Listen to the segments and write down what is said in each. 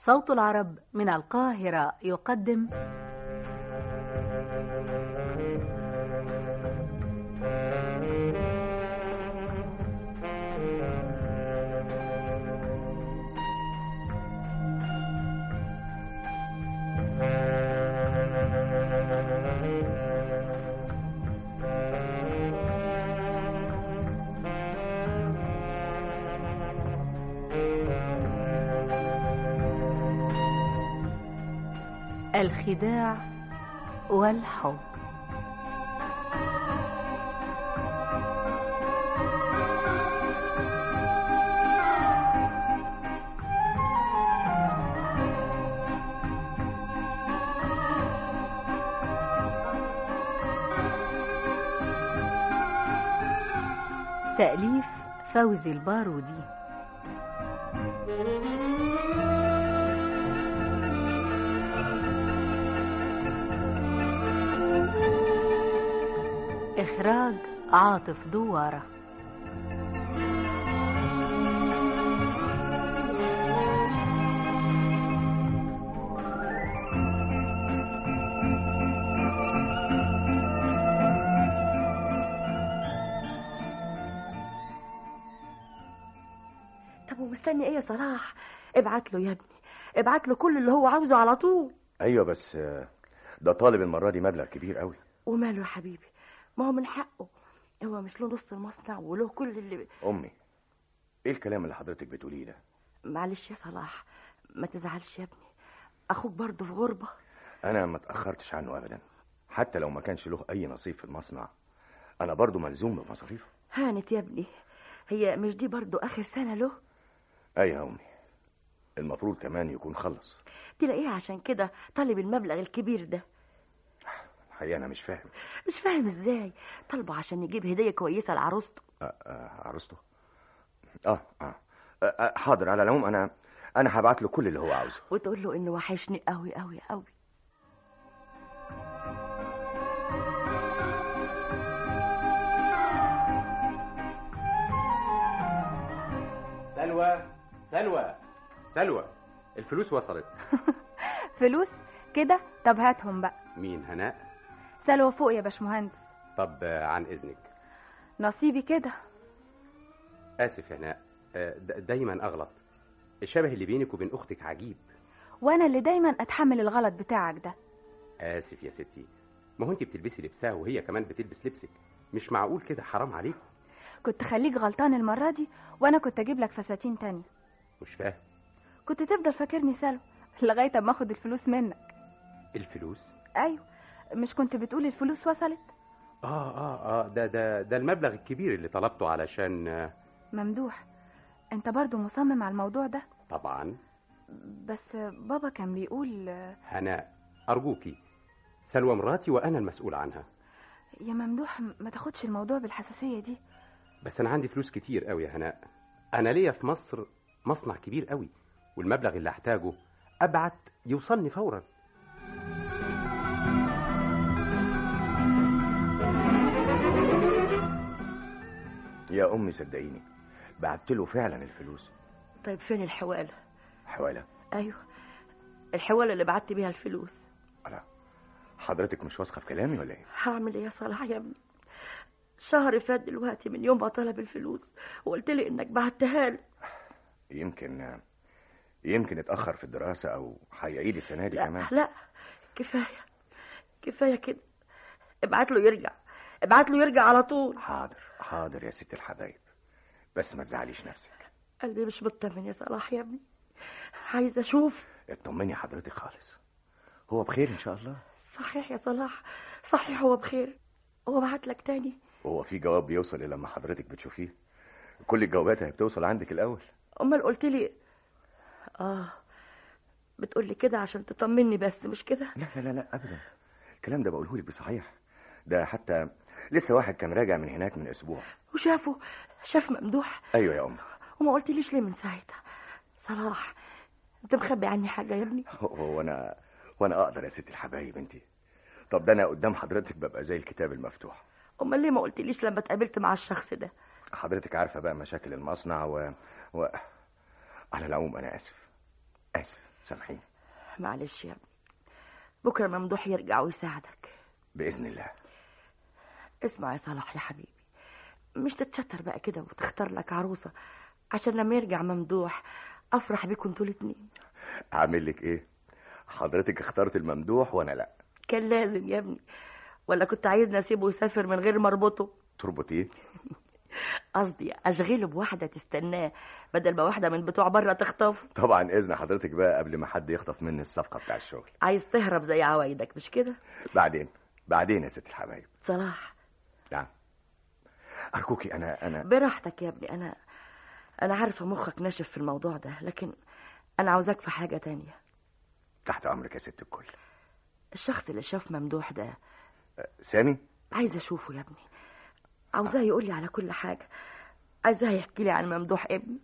صوت العرب من القاهرة يقدم الخداع والحب تأليف فوزي البارودي إخراج عاطف دوارة طب ومستني ايه يا صلاح ابعت له يا ابني ابعت له كل اللي هو عاوزه على طول ايوه بس آه، ده طالب المره دي مبلغ كبير قوي وماله يا حبيبي ما هو من حقه هو مش له نص المصنع وله كل اللي امي ايه الكلام اللي حضرتك بتقوليه ده معلش يا صلاح ما تزعلش يا ابني اخوك برضه في غربه انا ما اتاخرتش عنه ابدا حتى لو ما كانش له اي نصيب في المصنع انا برضو ملزوم بمصاريفه هانت يا ابني هي مش دي برضه اخر سنه له ايوه يا امي المفروض كمان يكون خلص تلاقيه عشان كده طالب المبلغ الكبير ده الحقيقه انا مش فاهم مش فاهم ازاي طالبه عشان يجيب هديه كويسه لعروسته آه، آه، عروسته آه, آه آه، آه حاضر على العموم انا انا هبعت له كل اللي هو عاوزه وتقول له انه وحشني قوي قوي قوي سلوى سلوى سلوى الفلوس وصلت فلوس كده طب هاتهم بقى مين هناء سلوى فوق يا باشمهندس طب آه، عن اذنك نصيبي كده اسف يا هناء آه، د- دايما اغلط الشبه اللي بينك وبين اختك عجيب وانا اللي دايما اتحمل الغلط بتاعك ده اسف يا ستي ما هو انت بتلبسي لبسها وهي كمان بتلبس لبسك مش معقول كده حرام عليكم كنت خليك غلطان المرة دي وانا كنت اجيب لك فساتين تانية مش فاهم كنت تفضل فاكرني سلوى لغاية اما اخد الفلوس منك الفلوس ايوه مش كنت بتقول الفلوس وصلت اه اه اه ده ده ده المبلغ الكبير اللي طلبته علشان آه، ممدوح انت برضو مصمم على الموضوع ده طبعا بس بابا كان بيقول هناء ارجوكي سلوى مراتي وانا المسؤول عنها يا ممدوح ما تاخدش الموضوع بالحساسية دي بس انا عندي فلوس كتير قوي يا هناء انا ليا في مصر مصنع كبير قوي والمبلغ اللي احتاجه ابعت يوصلني فورا يا امي صدقيني بعت له فعلا الفلوس طيب فين الحواله حواله ايوه الحواله اللي بعت بيها الفلوس ألا حضرتك مش واثقه في كلامي ولا ايه هعمل ايه يا صلاح يا ابني شهر فات دلوقتي من يوم ما طلب الفلوس وقلت لي انك بعتها له يمكن يمكن اتاخر في الدراسه او هيعيد السنه دي لا كمان لا كفايه كفايه كده ابعت له يرجع ابعت له يرجع على طول حاضر حاضر يا ست الحبايب بس ما تزعليش نفسك قلبي مش مطمن يا صلاح يا ابني عايزه اشوف اطمني حضرتك خالص هو بخير ان شاء الله صحيح يا صلاح صحيح هو بخير هو بعت لك تاني هو في جواب بيوصل الا لما حضرتك بتشوفيه كل الجوابات هي بتوصل عندك الاول امال قلت لي اه بتقول لي كده عشان تطمني بس مش كده لا لا لا لا ابدا الكلام ده بقوله لك بصحيح ده حتى لسه واحد كان راجع من هناك من اسبوع وشافه شاف ممدوح ايوه يا ام وما قلتليش ليه من ساعتها صلاح انت مخبي عني حاجه يا ابني هو انا وانا اقدر يا ست الحبايب انت طب ده انا قدام حضرتك ببقى زي الكتاب المفتوح امال ليه ما قلتليش لما اتقابلت مع الشخص ده حضرتك عارفه بقى مشاكل المصنع و, و... على العموم انا اسف اسف سامحيني معلش يا ابني بكرة ممدوح يرجع ويساعدك باذن الله اسمع يا صلاح يا حبيبي مش تتشتر بقى كده وتختار لك عروسة عشان لما يرجع ممدوح أفرح بيكم انتوا الاتنين اعمل لك ايه حضرتك اخترت الممدوح وانا لا كان لازم يا ابني ولا كنت عايزني اسيبه يسافر من غير ما اربطه تربط ايه قصدي اشغله بواحده تستناه بدل ما واحده من بتوع بره تخطفه طبعا اذن حضرتك بقى قبل ما حد يخطف مني الصفقه بتاع الشغل عايز تهرب زي عوايدك مش كده بعدين بعدين يا ست الحبايب صلاح نعم ارجوكي انا انا براحتك يا ابني انا انا عارفه مخك ناشف في الموضوع ده لكن انا عاوزاك في حاجه تانية تحت امرك يا ست الكل الشخص اللي شاف ممدوح ده سامي عايزه اشوفه يا ابني عاوزاه يقول لي على كل حاجه عايزاه يحكي لي عن ممدوح ابني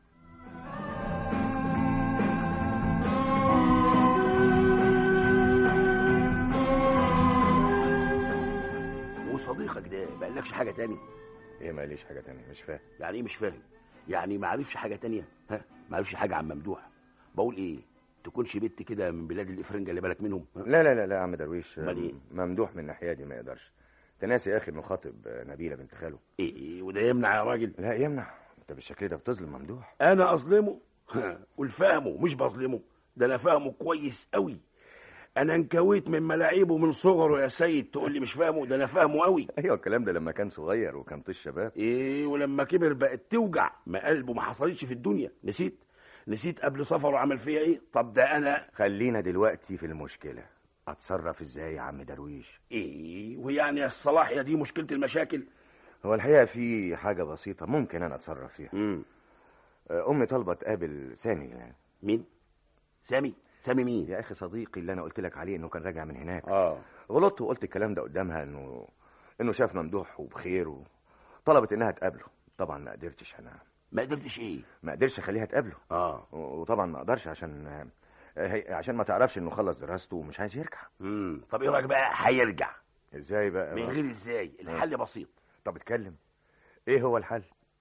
وصديقك ده ما قالكش حاجه تاني ايه ماليش حاجه تانية مش فاهم يعني ايه مش فاهم يعني ما عرفش حاجه تانية ها ما عرفش حاجه عن ممدوح بقول ايه تكونش بنت كده من بلاد الافرنجه اللي بالك منهم ها؟ لا لا لا لا يا عم درويش أمال إيه؟ ممدوح من الناحيه دي ما يقدرش انت ناسي يا اخي انه خاطب نبيله بنت خاله ايه وده يمنع يا راجل لا يمنع انت بالشكل ده بتظلم ممدوح انا اظلمه ها، قول فاهمه مش بظلمه ده انا فاهمه كويس قوي انا انكويت من ملاعيبه من صغره يا سيد تقول لي مش فاهمه ده انا فاهمه قوي ايوه الكلام ده لما كان صغير وكان طيش شباب ايه ولما كبر بقت توجع ما قلبه ما حصلتش في الدنيا نسيت نسيت قبل سفره عمل فيا ايه طب ده انا خلينا دلوقتي في المشكله اتصرف ازاي يا عم درويش ايه ويعني الصلاحيه دي مشكله المشاكل هو الحقيقه في حاجه بسيطه ممكن انا اتصرف فيها امم امي طالبه تقابل سامي يعني. مين سامي سامي مين يا اخي صديقي اللي انا قلت لك عليه انه كان راجع من هناك اه غلطت وقلت الكلام ده قدامها انه انه شاف ممدوح وبخير وطلبت انها تقابله طبعا ما قدرتش انا ما قدرتش ايه ما قدرش اخليها تقابله اه وطبعا ما اقدرش عشان هي عشان ما تعرفش انه خلص دراسته ومش عايز يرجع امم طب ايه رايك بقى هيرجع ازاي بقى من غير ازاي الحل بسيط طب اتكلم ايه هو الحل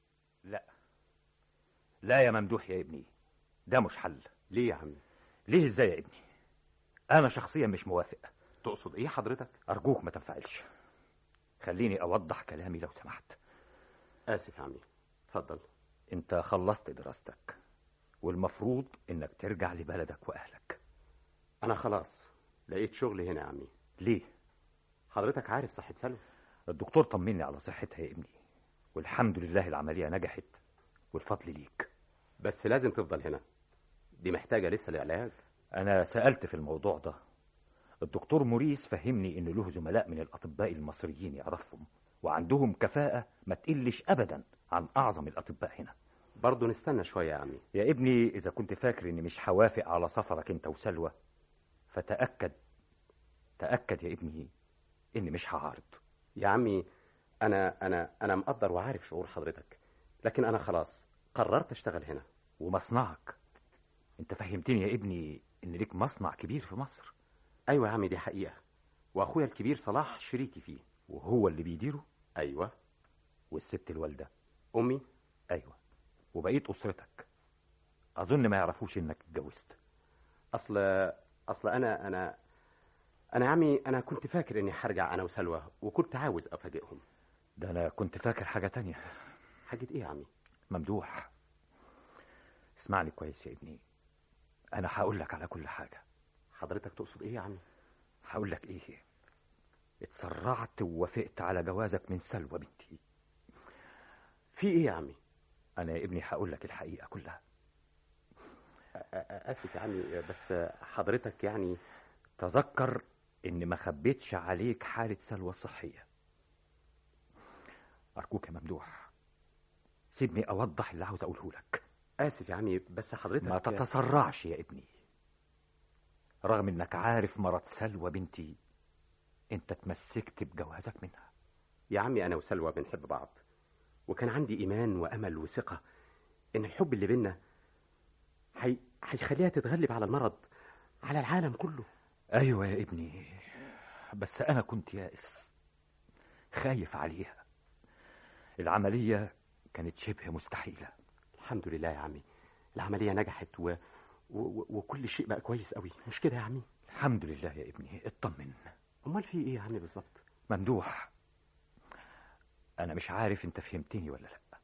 لا يا ممدوح يا ابني ده مش حل ليه يا عمي ليه ازاي يا ابني انا شخصيا مش موافق تقصد ايه حضرتك ارجوك ما تنفعلش خليني اوضح كلامي لو سمحت اسف يا عمي اتفضل انت خلصت دراستك والمفروض انك ترجع لبلدك واهلك انا خلاص لقيت شغل هنا يا عمي ليه حضرتك عارف صحة سلوى الدكتور طمني على صحتها يا ابني والحمد لله العملية نجحت والفضل ليك بس لازم تفضل هنا دي محتاجة لسه لعلاج أنا سألت في الموضوع ده الدكتور موريس فهمني إن له زملاء من الأطباء المصريين يعرفهم وعندهم كفاءة ما تقلش أبدا عن أعظم الأطباء هنا برضه نستنى شوية يا عمي يا ابني إذا كنت فاكر إني مش هوافق على سفرك أنت وسلوى فتأكد تأكد يا ابني إني مش هعارض يا عمي أنا أنا أنا مقدر وعارف شعور حضرتك لكن أنا خلاص قررت أشتغل هنا ومصنعك أنت فهمتني يا ابني إن ليك مصنع كبير في مصر أيوة يا عمي دي حقيقة وأخويا الكبير صلاح شريكي فيه وهو اللي بيديره أيوة والست الوالدة أمي أيوة وبقيت أسرتك أظن ما يعرفوش إنك اتجوزت أصل أصل أنا أنا أنا يا عمي أنا كنت فاكر إني هرجع أنا وسلوى وكنت عاوز أفاجئهم ده أنا كنت فاكر حاجة تانية حاجة إيه يا عمي؟ ممدوح اسمعني كويس يا ابني أنا هقول لك على كل حاجة حضرتك تقصد إيه يا عمي؟ هقول لك إيه اتسرعت ووافقت على جوازك من سلوى بنتي في إيه يا عمي؟ أنا يا ابني هقول لك الحقيقة كلها آسف يا عمي بس حضرتك يعني تذكر إن ما خبيتش عليك حالة سلوى الصحية أرجوك يا ممدوح سيبني أوضح اللي عاوز أقوله لك آسف يا عمي بس حضرتك ما تتسرعش يا ابني رغم إنك عارف مرض سلوى بنتي أنت اتمسكت بجوازك منها يا عمي أنا وسلوى بنحب بعض وكان عندي إيمان وأمل وثقة إن الحب اللي بينا هي... هيخليها تتغلب على المرض على العالم كله أيوة يا ابني بس أنا كنت يائس خايف عليها العملية كانت شبه مستحيلة الحمد لله يا عمي العملية نجحت و... و... و... وكل شيء بقى كويس قوي مش كده يا عمي الحمد لله يا ابني اطمن امال في ايه يا عمي بالظبط ممدوح انا مش عارف انت فهمتني ولا لا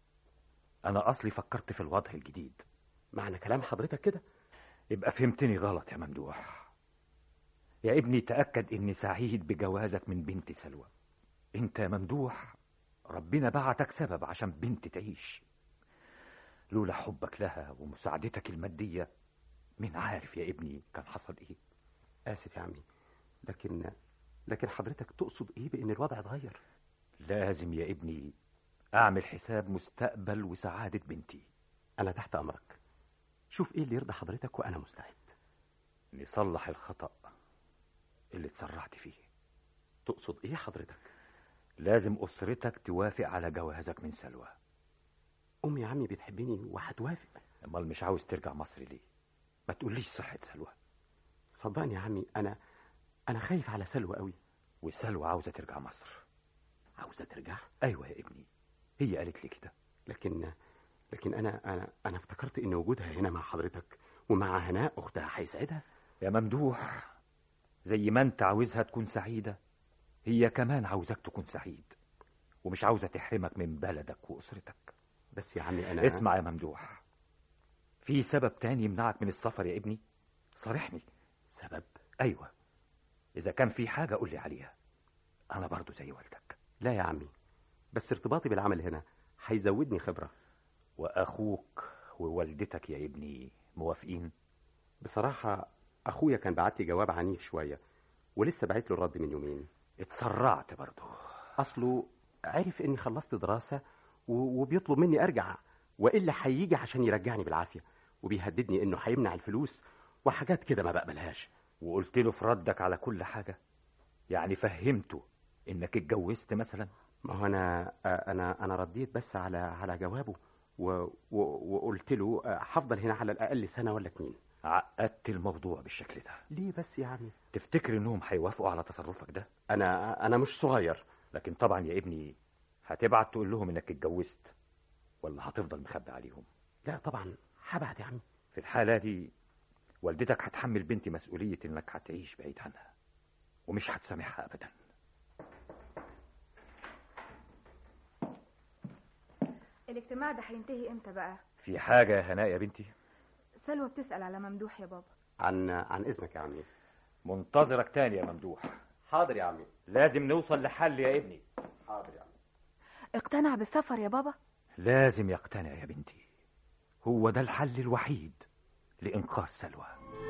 انا اصلي فكرت في الوضع الجديد معنى كلام حضرتك كده يبقى فهمتني غلط يا ممدوح يا ابني تأكد إني سعيد بجوازك من بنت سلوى أنت يا ممدوح ربنا بعتك سبب عشان بنت تعيش لولا حبك لها ومساعدتك المادية مين عارف يا ابني كان حصل إيه اسف يا عمي لكن لكن حضرتك تقصد ايه بان الوضع اتغير لازم يا ابني أعمل حساب مستقبل وسعادة بنتي انا تحت امرك شوف ايه اللي يرضي حضرتك وانا مستعد نصلح الخطأ اللي اتسرعت فيه تقصد ايه حضرتك لازم أسرتك توافق على جوازك من سلوى امي يا عمي بتحبني وهتوافق امال مش عاوز ترجع مصر ليه ما تقوليش صحة سلوى صدقني يا عمي انا انا خايف على سلوى قوي وسلوى عاوزة ترجع مصر عاوزه ترجع أيوة يا ابني هي قالت لي كده لكن لكن انا انا انا افتكرت ان وجودها هنا مع حضرتك ومع هناء اختها هيسعدها يا ممدوح زي ما انت عاوزها تكون سعيدة هي كمان عاوزك تكون سعيد ومش عاوزة تحرمك من بلدك وأسرتك بس يا عمي انا اسمع يا ممدوح في سبب تاني يمنعك من السفر يا ابني صارحني سبب أيوة إذا كان في حاجة قول لي عليها أنا برضو زي والدك لا يا عمي بس ارتباطي بالعمل هنا هيزودني خبره وأخوك ووالدتك يا ابني موافقين بصراحه اخويا كان بعت لي جواب عنيف شويه ولسه بعت له الرد من يومين اتسرعت برضو اصله عرف اني خلصت دراسه و- وبيطلب مني ارجع والا هيجي عشان يرجعني بالعافيه وبيهددني انه هيمنع الفلوس وحاجات كده ما بقبلهاش وقلت له في ردك على كل حاجة يعني فهمته إنك اتجوزت مثلا ما هو انا انا انا رديت بس على على جوابه و... و... وقلت له هفضل هنا على الاقل سنه ولا اتنين عقدت الموضوع بالشكل ده ليه بس يا عمي تفتكر إنهم هيوافقوا على تصرفك ده انا انا مش صغير لكن طبعا يا ابني هتبعت تقول لهم إنك اتجوزت ولا هتفضل مخبي عليهم لا طبعا هبعد يا عمي في الحالة دي والدتك هتحمل بنتي مسؤولية إنك هتعيش بعيد عنها ومش هتسامحها أبدا الاجتماع ده هينتهي امتى بقى في حاجة يا هناء يا بنتي سلوى بتسأل على ممدوح يا بابا عن عن اذنك يا عمي منتظرك تاني يا ممدوح حاضر يا عمي لازم نوصل لحل يا ابني حاضر يا عمي اقتنع بالسفر يا بابا لازم يقتنع يا بنتي هو ده الحل الوحيد لإنقاذ سلوى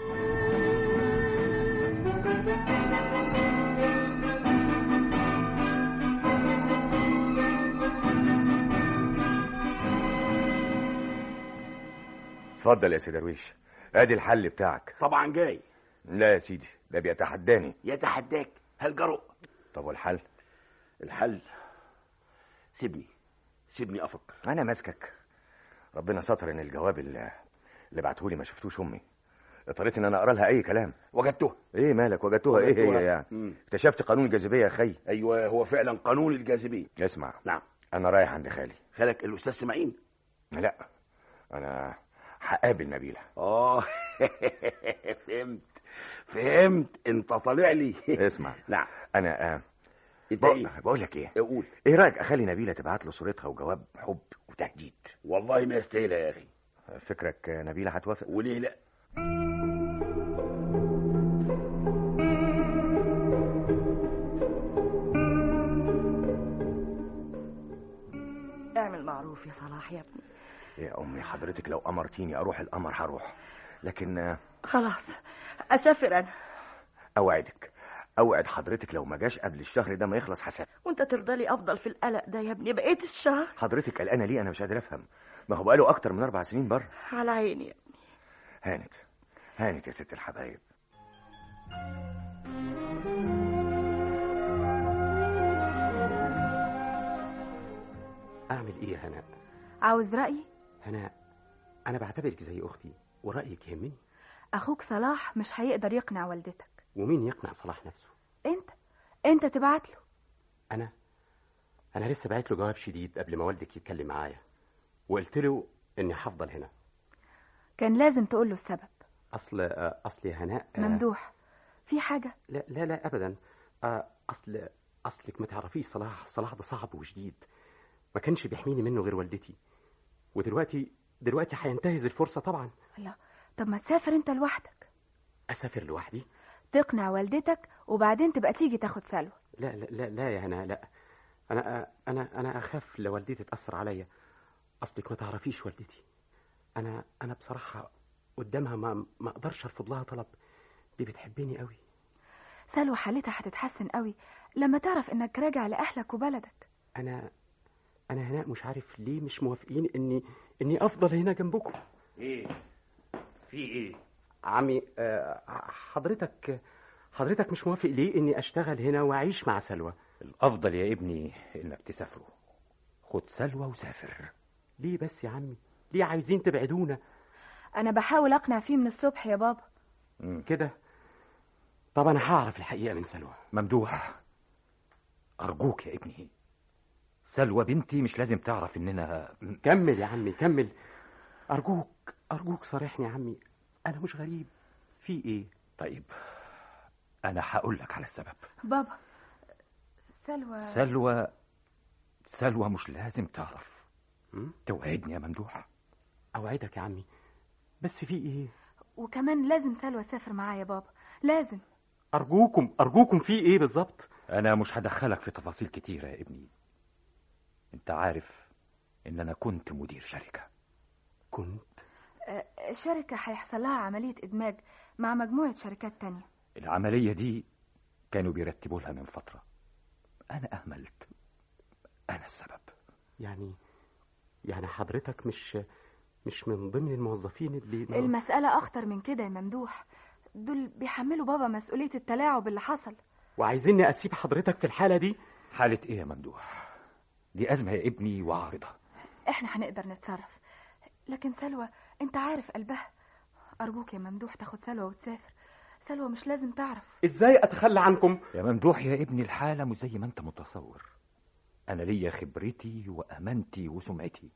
اتفضل يا سي درويش ادي الحل بتاعك طبعا جاي لا يا سيدي ده بيتحداني يتحداك هل جرؤ طب والحل الحل سيبني سيبني افكر انا ماسكك ربنا ستر ان الجواب اللي, اللي بعتهولي ما شفتوش امي اضطريت ان انا اقرا لها اي كلام وجدته ايه مالك وجدتوها ايه وجدتوها. هي يعني مم. اكتشفت قانون الجاذبيه يا خي ايوه هو فعلا قانون الجاذبيه اسمع نعم انا رايح عند خالي خالك الاستاذ سماعين لا انا هقابل نبيله اه فهمت فهمت انت طالع لي اسمع نعم انا آه انت بقول, ايه بقول لك ايه قول ايه رايك اخلي نبيله تبعت له صورتها وجواب حب وتهديد والله ما يستاهلها يا اخي فكرك آه، نبيله هتوافق وليه لا اعمل معروف يا صلاح يا ابني يا امي حضرتك لو امرتيني اروح القمر هروح لكن آه، خلاص اسافر انا اوعدك اوعد حضرتك لو ما جاش قبل الشهر ده ما يخلص حساب وانت ترضى لي افضل في القلق ده يا ابني بقيت الشهر حضرتك قلقانه ليه انا مش قادر افهم ما هو بقاله اكتر من اربع سنين بره على عيني هانت هانت يا ست الحبايب اعمل ايه يا هناء عاوز رأيي هناء انا بعتبرك زي اختي ورايك يهمني اخوك صلاح مش هيقدر يقنع والدتك ومين يقنع صلاح نفسه انت انت تبعت له انا انا لسه بعت له جواب شديد قبل ما والدك يتكلم معايا وقلت له اني هفضل هنا كان لازم تقول له السبب اصل آه، اصل يا هناء آه، ممدوح في حاجة لا لا لا ابدا آه، اصل اصلك ما تعرفيش صلاح صلاح ده صعب وشديد ما كانش بيحميني منه غير والدتي ودلوقتي دلوقتي هينتهز الفرصه طبعا لا طب ما تسافر انت لوحدك اسافر لوحدي تقنع والدتك وبعدين تبقى تيجي تاخد سلوى لا لا لا, لا يا هنا لا انا انا انا اخاف لو والدتي تاثر عليا اصلك ما تعرفيش والدتي انا انا بصراحه قدامها ما ما اقدرش ارفض لها طلب دي بتحبني قوي سلوى حالتها هتتحسن قوي لما تعرف انك راجع لأهلك وبلدك انا انا هنا مش عارف ليه مش موافقين اني اني افضل هنا جنبكم ايه في ايه عمي آه، حضرتك حضرتك مش موافق ليه اني اشتغل هنا واعيش مع سلوى الافضل يا ابني انك تسافروا خد سلوى وسافر ليه بس يا عمي ليه عايزين تبعدونا انا بحاول اقنع فيه من الصبح يا بابا كده طب انا هعرف الحقيقه من سلوى ممدوح ارجوك يا ابني سلوى بنتي مش لازم تعرف اننا كمل يا عمي كمل ارجوك ارجوك صارحني يا عمي انا مش غريب في ايه طيب انا هقول لك على السبب بابا سلوى سلوى سلوى مش لازم تعرف م? توعدني يا ممدوح اوعدك يا عمي بس في ايه وكمان لازم سلوى تسافر معايا يا بابا لازم ارجوكم ارجوكم في ايه بالظبط انا مش هدخلك في تفاصيل كتيرة يا ابني انت عارف ان انا كنت مدير شركة كنت آه، شركة هيحصل لها عملية إدماج مع مجموعة شركات تانية العملية دي كانوا بيرتبوا لها من فترة انا اهملت انا السبب يعني يعني حضرتك مش مش من ضمن الموظفين اللي المسألة أخطر من كده يا ممدوح دول بيحملوا بابا مسؤولية التلاعب اللي حصل وعايزيني اسيب حضرتك في الحاله دي حالة ايه يا ممدوح دي ازمة يا ابني وعارضة احنا هنقدر نتصرف لكن سلوى انت عارف قلبها أرجوك يا ممدوح تاخد سلوى وتسافر سلوى مش لازم تعرف ازاي اتخلى عنكم يا ممدوح يا ابني الحالة مش زي ما انت متصور انا ليا خبرتي وامانتي وسمعتي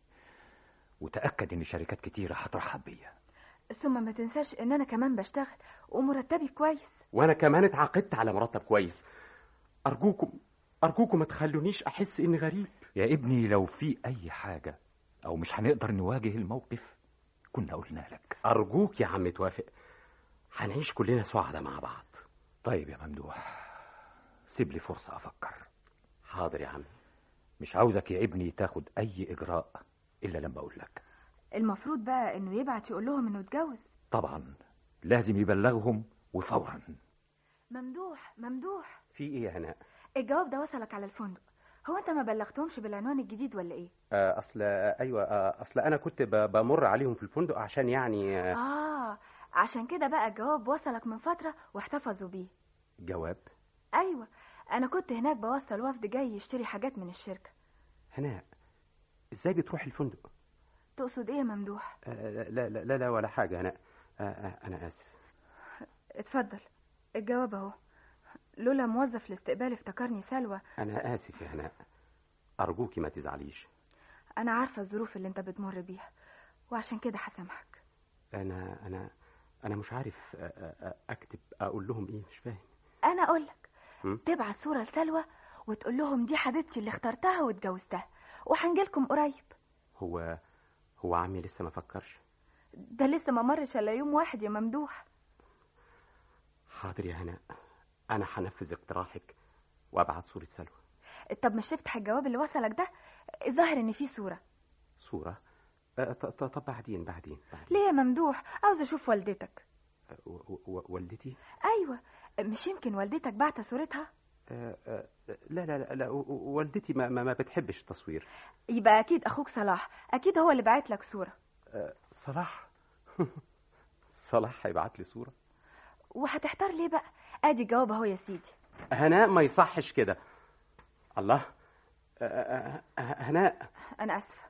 وتأكد ان شركات كتيرة هترحب بيا ثم ما تنساش ان انا كمان بشتغل ومرتبي كويس وانا كمان اتعاقدت على مرتب كويس ارجوكم ارجوكم ما تخلونيش احس اني غريب يا ابني لو في اي حاجة او مش هنقدر نواجه الموقف كنا قلنا لك ارجوك يا عم توافق هنعيش كلنا سعداء مع بعض طيب يا ممدوح سيب لي فرصة افكر حاضر يا عم مش عاوزك يا ابني تاخد اي اجراء الا لما اقول لك المفروض بقى انه يبعت يقول لهم انه اتجوز طبعا لازم يبلغهم وفورا ممدوح ممدوح في ايه يا هناء الجواب ده وصلك على الفندق هو انت ما بلغتهمش بالعنوان الجديد ولا ايه آه، اصل آه، ايوه آه، اصل انا كنت ب- بمر عليهم في الفندق عشان يعني آه، اه عشان كده بقى الجواب وصلك من فترة واحتفظوا بيه جواب ايوه انا كنت هناك بوصل وفد جاي يشتري حاجات من الشركة هناء ازاي بتروح الفندق تقصد ايه يا ممدوح آه، لا لا لا لا ولا حاجه هناء آه، آه، انا اسف اتفضل الجواب اهو لولا موظف الاستقبال افتكرني سلوى انا اسف يا هناء ارجوكي ما تزعليش انا عارفة الظروف اللي انت بتمر بيها وعشان كده هسامحك انا انا انا مش عارف آه، آه، آه، اكتب اقول لهم ايه مش فاهم انا اقولك م? تبعت صورة لسلوى وتقول لهم دي حبيبتي اللي اخترتها واتجوزتها وهنجيلكم قريب هو هو عمي لسه ما فكرش ده لسه ما مرش الا يوم واحد يا ممدوح حاضر يا هناء انا هنفذ اقتراحك وابعت صوره سلوى طب مش تفتح الجواب اللي وصلك ده ظاهر ان فيه صورة صوره آه، ط- ط- طب بعدين بعدين بعدين ليه يا ممدوح عاوز اشوف والدتك آه، و- و- والدتي ايوه مش يمكن والدتك بعت صورتها آه، آه، لا لا لا, لا و- و- والدتي ما, ما, ما بتحبش التصوير يبقى اكيد اخوك صلاح اكيد هو اللي بعت لك صورة آه، صلاح صلاح هيبعت لي صوره وهتحتار ليه بقى ادي الجواب اهو يا سيدي هناء ما يصحش كده الله آه، آه، آه، هناء انا اسفة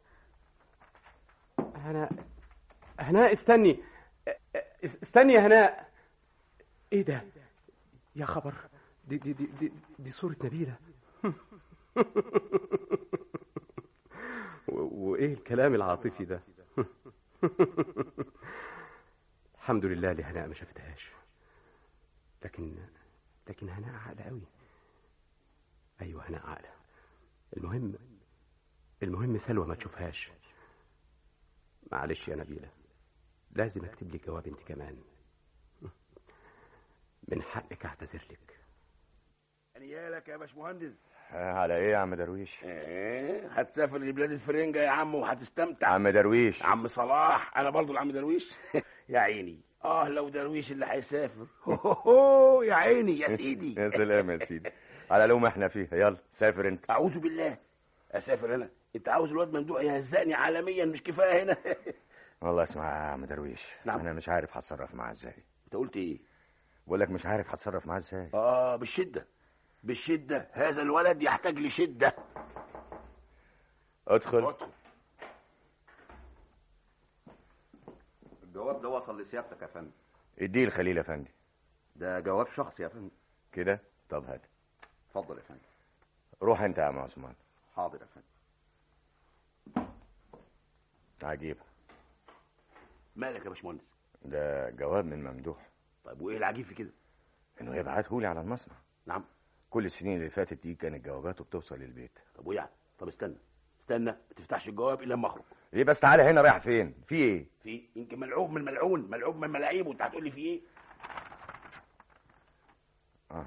هناء هناء استني آه، آه، استني يا هناء ايه ده يا خبر دي دي دي دي, دي صورة نبيلة و- وايه الكلام العاطفي ده الحمد لله اللي هناء ما شفتهاش لكن لكن هناء عاقله قوي ايوه هناء عاقله المهم المهم سلوى ما تشوفهاش معلش يا نبيله لازم اكتب لك جواب انت كمان من حقك اعتذر لك نيالك يا باشمهندس آه، على ايه يا عم درويش ايه هتسافر لبلاد الفرنجة يا عم وهتستمتع عم درويش عم صلاح انا برضو العم درويش يا عيني اه لو درويش اللي هيسافر هو يا عيني يا سيدي يا سلام يا سيدي على لو ما احنا فيها يلا سافر انت اعوذ بالله اسافر انا انت عاوز الواد ممدوح يهزقني عالميا مش كفايه هنا والله اسمع يا عم درويش نعم. انا مش عارف هتصرف معاه ازاي انت قلت ايه بقول لك مش عارف هتصرف معاه ازاي اه بالشده بالشده هذا الولد يحتاج لشده ادخل ادخل. الجواب ده وصل لسيادتك يا فندم اديه الخليل يا فندم ده جواب شخصي يا فندم كده طب هات اتفضل يا فندم روح انت يا عم عثمان حاضر يا فندم عجيب مالك يا باشمهندس ده جواب من ممدوح طيب وايه العجيب في كده انه يبعته لي على المصنع نعم كل السنين اللي فاتت دي كانت جواباته بتوصل للبيت طب وايه يعني طب استنى استنى ما تفتحش الجواب الا لما اخرج ايه بس تعالى هنا رايح فين في ايه في يمكن ملعوب من ملعون ملعوب من ملاعيب وانت هتقول لي في ايه اه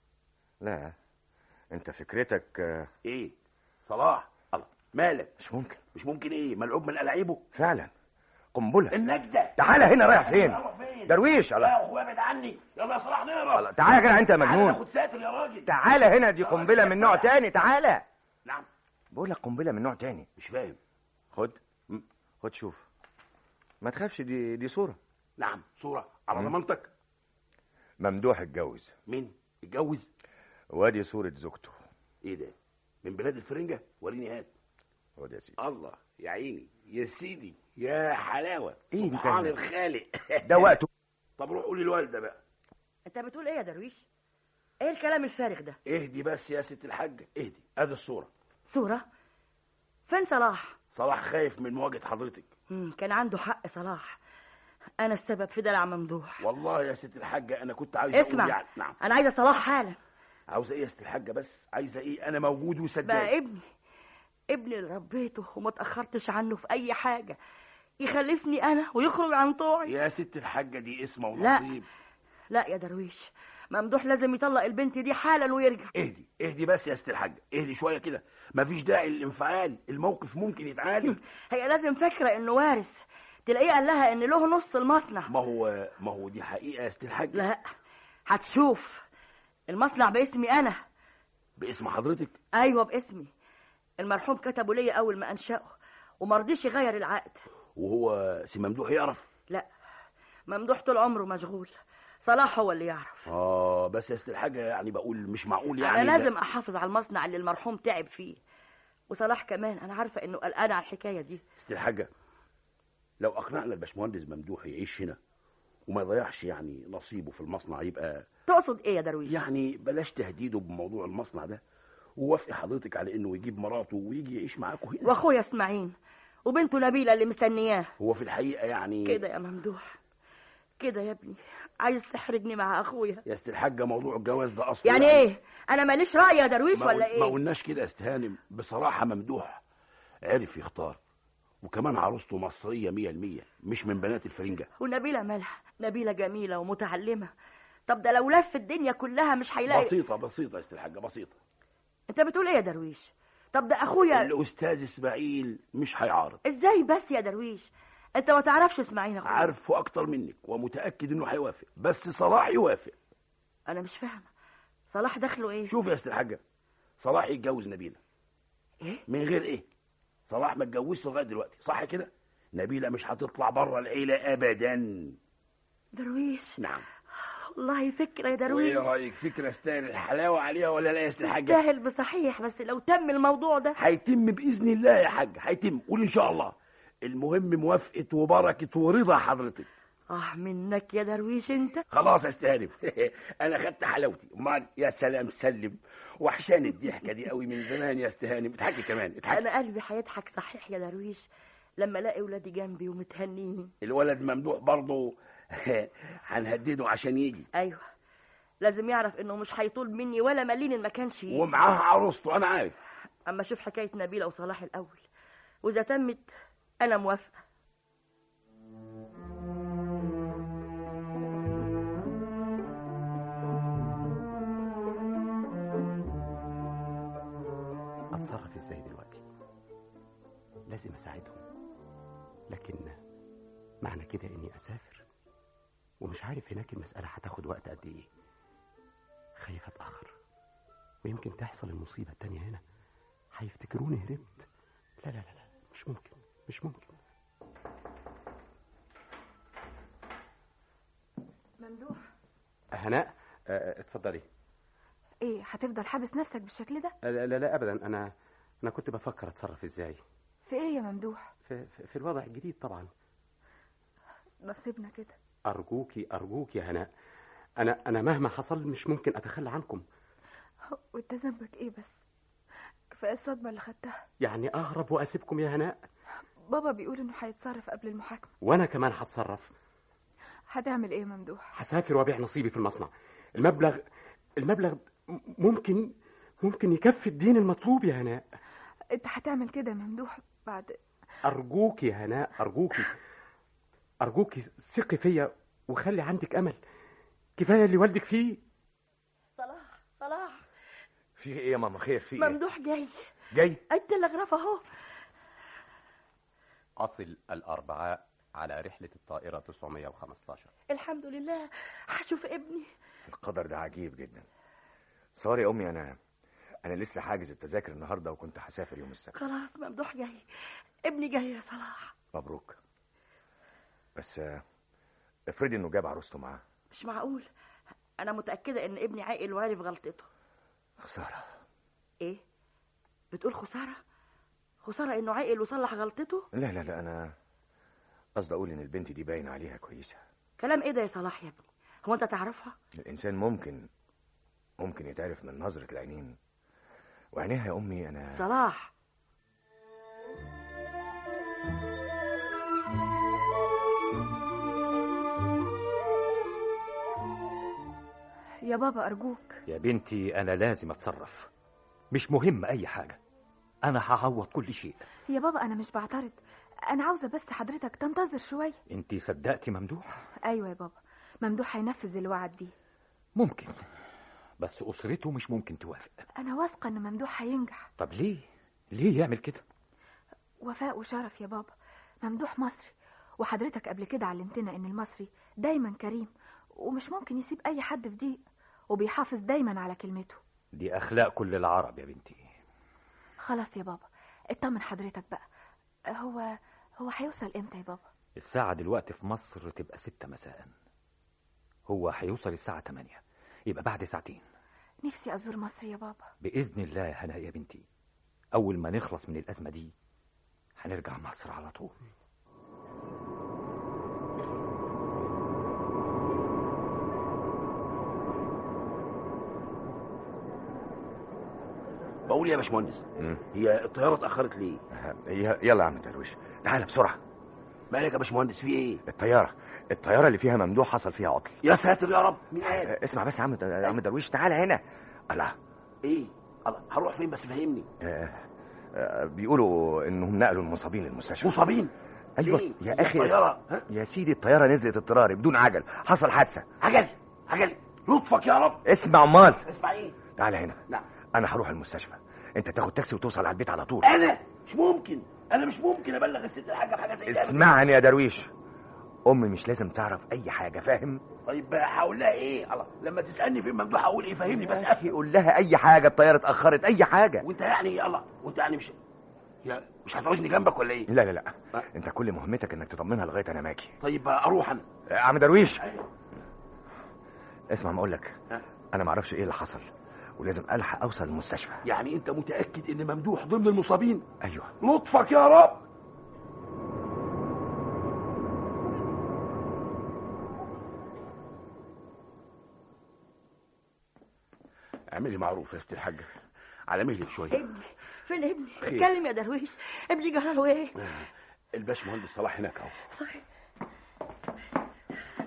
لا انت فكرتك آه، ايه صلاح الله مالك مش ممكن مش ممكن ايه ملعوب من الاعيبه فعلا قنبله النجده تعالى هنا رايح فين يلا فين درويش لا الله يا اخويا ابعد عني يلا يا صلاح نقرا الله، تعالى يا جدع انت يا تعالى مجنون ناخد ساتر يا راجل تعالى هنا دي قنبله من نوع تاني تعالى نعم بقول لك قنبله من نوع تاني مش فاهم خد خد شوف ما تخافش دي دي صوره نعم صوره على مم. ضمانتك ممدوح اتجوز مين اتجوز وادي صوره زوجته ايه ده من بلاد الفرنجه وريني هات خد يا سيدي الله يا عيني يا سيدي يا حلاوه إيه دي سبحان تاني؟ الخالق ده وقته طب روح قولي للوالده بقى انت بتقول ايه يا درويش ايه الكلام الفارغ ده اهدي بس يا ست الحاجه اهدي ادي الصوره صورة فين صلاح صلاح خايف من مواجهه حضرتك مم. كان عنده حق صلاح انا السبب في دلع ممدوح والله يا ست الحاجه انا كنت عايز اسمع اقول يعني نعم انا عايزه صلاح حالا عاوزه ايه يا ست الحاجه بس عايزه ايه انا موجود بقى وصدقني ابني ابني اللي ربيته وما تاخرتش عنه في اي حاجه يخلفني انا ويخرج عن طوعي يا ست الحاجه دي اسمه لا. ونصيب لا يا درويش ممدوح لازم يطلق البنت دي حالا ويرجع اهدي اهدي بس يا ست الحاجه اهدي شويه كده مفيش داعي للانفعال الموقف ممكن يتعالج هي لازم فاكره انه وارث تلاقيه قال لها ان له نص المصنع ما هو ما هو دي حقيقه يا ست الحاجه لا هتشوف المصنع باسمي انا باسم حضرتك ايوه باسمي المرحوم كتبه ليا اول ما انشاه وما رضيش يغير العقد وهو سي ممدوح يعرف لا ممدوح طول عمره مشغول صلاح هو اللي يعرف اه بس يا ست الحاجه يعني بقول مش معقول يعني انا ده- لازم احافظ على المصنع اللي المرحوم تعب فيه وصلاح كمان انا عارفه انه قلقان على الحكايه دي ست الحاجه لو اقنعنا الباشمهندس ممدوح يعيش هنا وما يضيعش يعني نصيبه في المصنع يبقى تقصد ايه يا درويش يعني بلاش تهديده بموضوع المصنع ده ووافقي حضرتك على انه يجيب مراته ويجي يعيش معاكم هنا واخويا اسماعيل وبنته نبيله اللي مستنياه هو في الحقيقه يعني كده يا ممدوح كده يا ابني عايز تحرجني مع اخويا يا ست الحاجه موضوع الجواز ده اصلا يعني ايه انا ماليش راي يا درويش ما ولا قل- ما ايه قلناش كده يا استهانم بصراحه ممدوح عرف يختار وكمان عروسته مصريه مية المية مش من بنات الفرنجة ونبيله مالها نبيله جميله ومتعلمه طب ده لو لف الدنيا كلها مش هيلاقي بسيطه بسيطه يا ست الحاجه بسيطه انت بتقول ايه يا درويش طب ده اخويا الاستاذ اسماعيل مش هيعارض ازاي بس يا درويش انت ما تعرفش اسماعيل اخويا عارفه اكتر منك ومتاكد انه هيوافق بس صلاح يوافق انا مش فاهمه صلاح دخله ايه شوف يا ست الحاجه صلاح يتجوز نبيله ايه من غير ايه صلاح ما اتجوزش لغايه دلوقتي صح كده نبيله مش هتطلع بره العيله ابدا درويش نعم والله فكره يا وايه درويش رايك فكره استاهل الحلاوه عليها ولا لا يا ست الحاجه تستاهل بصحيح بس لو تم الموضوع ده هيتم باذن الله يا حاج هيتم قول ان شاء الله المهم موافقه وبركه ورضا حضرتك اه منك يا درويش انت خلاص يا استهانم انا خدت حلاوتي امال يا سلام سلم وحشاني الضحكه دي قوي من زمان يا استهانم اضحكي كمان اضحكي انا قلبي هيضحك صحيح يا درويش لما الاقي ولادي جنبي ومتهنين الولد ممدوح برضه هنهدده عشان يجي ايوه لازم يعرف انه مش هيطول مني ولا مليل إن ما كانش يجي. ومعاه عروسته انا عارف اما اشوف حكايه نبيله وصلاح الاول واذا تمت انا موافقه اتصرف ازاي دلوقتي لازم اساعدهم لكن معنى كده اني اسافر ومش عارف هناك المسألة هتاخد وقت قد ايه خايف اتأخر ويمكن تحصل المصيبة التانية هنا هيفتكروني هربت لا لا لا لا مش ممكن مش ممكن ممدوح هناء آه، اتفضلي ايه هتفضل حابس نفسك بالشكل ده لا لا لا ابدا انا انا كنت بفكر اتصرف ازاي في ايه يا ممدوح في, في, في الوضع الجديد طبعا نصيبنا كده ارجوكي ارجوكي يا هناء انا انا مهما حصل مش ممكن اتخلى عنكم وانت ذنبك ايه بس كفايه الصدمه اللي خدتها يعني اهرب واسيبكم يا هناء بابا بيقول انه هيتصرف قبل المحاكمه وانا كمان هتصرف هتعمل ايه يا ممدوح هسافر وابيع نصيبي في المصنع المبلغ المبلغ ممكن ممكن يكفي الدين المطلوب يا هناء انت هتعمل كده يا ممدوح بعد ارجوكي يا هناء ارجوكي ارجوكي ثقي فيا وخلي عندك امل كفايه اللي والدك فيه صلاح صلاح في ايه يا ماما خير في ايه ممدوح جاي جاي التلغراف اهو اصل الاربعاء على رحله الطائره 915 الحمد لله هشوف ابني القدر ده عجيب جدا سوري يا امي انا انا لسه حاجز التذاكر النهارده وكنت هسافر يوم السبت خلاص ممدوح جاي ابني جاي يا صلاح مبروك بس آه، افرضي انه جاب عروسته معاه مش معقول انا متاكده ان ابني عاقل وعارف غلطته خساره ايه بتقول خساره خساره انه عاقل وصلح غلطته لا لا لا انا قصدي اقول ان البنت دي باين عليها كويسه كلام ايه ده يا صلاح يا ابني هو انت تعرفها الانسان ممكن ممكن يتعرف من نظره العينين وعينيها يا امي انا صلاح يا بابا ارجوك يا بنتي انا لازم اتصرف مش مهم اي حاجه انا هعوض كل شيء يا بابا انا مش بعترض انا عاوزه بس حضرتك تنتظر شويه انت صدقتي ممدوح ايوه يا بابا ممدوح هينفذ الوعد دي ممكن بس اسرته مش ممكن توافق انا واثقه ان ممدوح هينجح طب ليه ليه يعمل كده وفاء وشرف يا بابا ممدوح مصري وحضرتك قبل كده علمتنا ان المصري دايما كريم ومش ممكن يسيب اي حد في ضيق وبيحافظ دايما على كلمته دي اخلاق كل العرب يا بنتي خلاص يا بابا اطمن حضرتك بقى هو هو هيوصل امتى يا بابا الساعة دلوقتي في مصر تبقى ستة مساء هو هيوصل الساعة تمانية يبقى بعد ساعتين نفسي ازور مصر يا بابا بإذن الله يا هناء يا بنتي أول ما نخلص من الأزمة دي هنرجع مصر على طول بقول يا باشمهندس مم. هي الطياره اتاخرت ليه ي- يلا يا عم درويش تعالى بسرعه مالك يا باشمهندس في ايه الطياره الطياره اللي فيها ممدوح حصل فيها عطل يا ساتر يا رب مين قال آه، اسمع بس يا عم يا عم درويش تعالى هنا الله ايه الله هروح فين بس فهمني آه، آه، بيقولوا انهم نقلوا المصابين للمستشفى مصابين ايوه ليه؟ يا هي اخي الطياره ها يا سيدي الطياره نزلت اضطراري بدون عجل حصل حادثه عجل عجل لطفك يا رب اسمع امال اسمع ايه تعالى هنا نعم انا هروح المستشفى انت تاخد تاكسي وتوصل على البيت على طول انا مش ممكن انا مش ممكن ابلغ الست الحاجه بحاجه زي كده اسمعني يا درويش امي مش لازم تعرف اي حاجه فاهم طيب هقول لها ايه الله لما تسالني فين ممدوح اقول ايه فهمني بس يا اخي قول لها اي حاجه الطياره اتاخرت اي حاجه وانت يعني الله وانت يعني مش يا مش هتعوزني جنبك ولا ايه لا لا لا أه. انت كل مهمتك انك تطمنها لغايه انا ماكي طيب اروح انا يا عم درويش أيوة. اسمع ما اقول لك أه. انا ما اعرفش ايه اللي حصل ولازم الحق اوصل المستشفى يعني انت متاكد ان ممدوح ضمن المصابين ايوه لطفك يا رب اعملي معروف يا ست الحاجه على مهلك شويه ابني فين ابني خير. اتكلم يا درويش ابني جرى له ايه الباشمهندس صلاح هناك اهو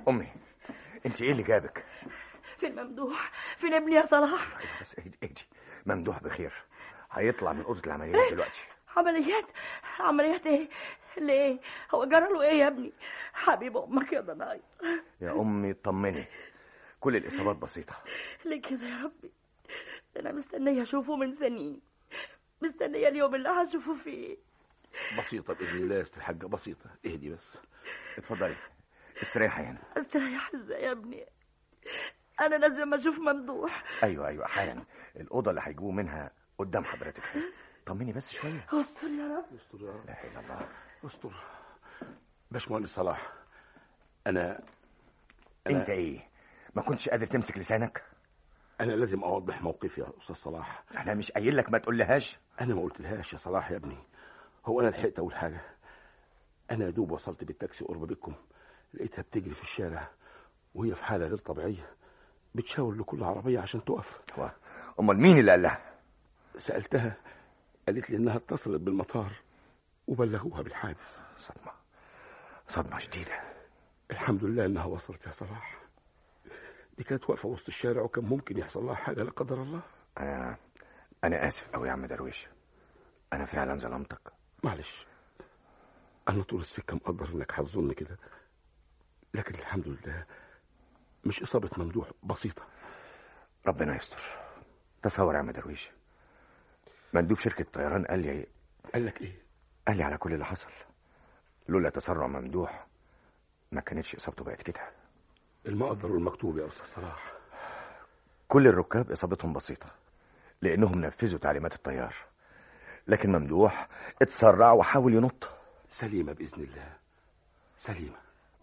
امي انت ايه اللي جابك فين ممدوح فين ابني يا صلاح بس اهدي اهدي ممدوح بخير هيطلع من اوضه العمليات دلوقتي عمليات عمليات ايه ليه هو جرى له ايه يا ابني حبيب امك يا ضناي يا امي طمني كل الاصابات بسيطه ليه كده يا ربي انا مستنيه اشوفه من سنين مستنيه اليوم اللي هشوفه فيه بسيطة بإذن الله يا أستاذ الحاجة بسيطة اهدي بس اتفضلي استريحي هنا استريح ازاي يا ابني انا لازم اشوف ممدوح ايوه ايوه حالا الاوضه اللي هيجيبوه منها قدام حضرتك طمني بس شويه استر يا رب استر يا رب لا اله الا الله استر باشمهندس صلاح أنا أنا- انت ايه ما كنتش قادر تمسك لسانك أنا لازم أوضح موقفي يا أستاذ صلاح انا مش قايل لك ما تقولهاش أنا ما قلتلهاش يا صلاح يا ابني هو أنا لحقت أقول حاجة أنا يا دوب وصلت بالتاكسي قرب بيتكم لقيتها بتجري في الشارع وهي في حالة غير طبيعية بتشاور لكل عربية عشان تقف هو امال مين اللي قال لها سألتها قالت لي إنها اتصلت بالمطار وبلغوها بالحادث صدمه صدمه شديده الحمد لله إنها وصلت يا صلاح دي كانت واقفة وسط الشارع وكان ممكن يحصل لها حاجة لا قدر الله انا انا اسف قوي يا عم درويش انا فعلا ظلمتك معلش أنا طول السكة مقدر إنك هتظن كده لكن الحمد لله مش إصابة ممدوح بسيطة ربنا يستر تصور يا عم درويش مندوب شركه طيران قال لي قال لك إيه؟ قال لي على كل اللي حصل لولا تسرع ممدوح ما كانتش اصابته بقت كده المقدر والمكتوب يا أستاذ صلاح كل الركاب اصابتهم بسيطه لانهم نفذوا تعليمات الطيار لكن ممدوح اتسرع وحاول ينط سليمة بإذن الله سليمة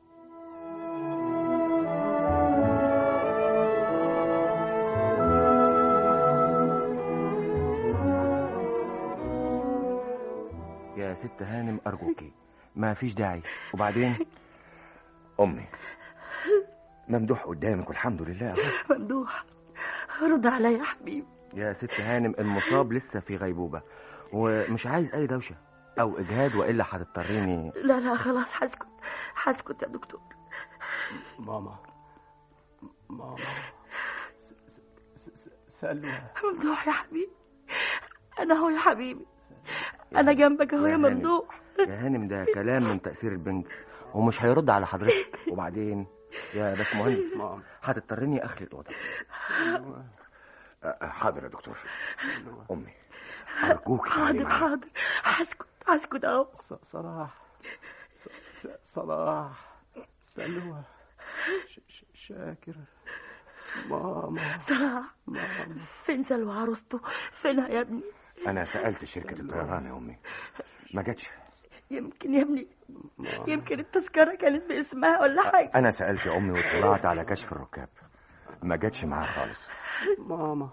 يا ست هانم أرجوكي ما فيش داعي وبعدين امي ممدوح قدامك والحمد لله أهو. ممدوح رد عليا يا حبيبي يا ست هانم المصاب لسه في غيبوبة ومش عايز أي دوشة أو إجهاد وإلا هتضطريني لا لا خلاص هسكت هسكت يا دكتور ماما ماما س- س- س- س- سلوى ممدوح يا حبيبي انا اهو يا حبيبي انا جنبك اهو يا يا هانم. ممدوح يا هانم ده كلام من تأثير البنج ومش هيرد على حضرتك وبعدين يا باشمهندس ماما هتضطريني أخلي الأوضة سلوى أه، أه، حاضر يا دكتور امي ارجوك تعالي حاضر معايا. حاضر هسكت هسكت اهو ص- صلاح ص- ص- صلاح سلوى ش- ش- شاكر ماما صلاح ماما فين سلوى عروسته فينها يا ابني انا سالت شركه الطيران يا امي ما جاتش يمكن يا ابني ماما يمكن التذكرة كانت باسمها ولا حاجة انا سالت امي وطلعت على كشف الركاب ما جاتش معاها خالص ماما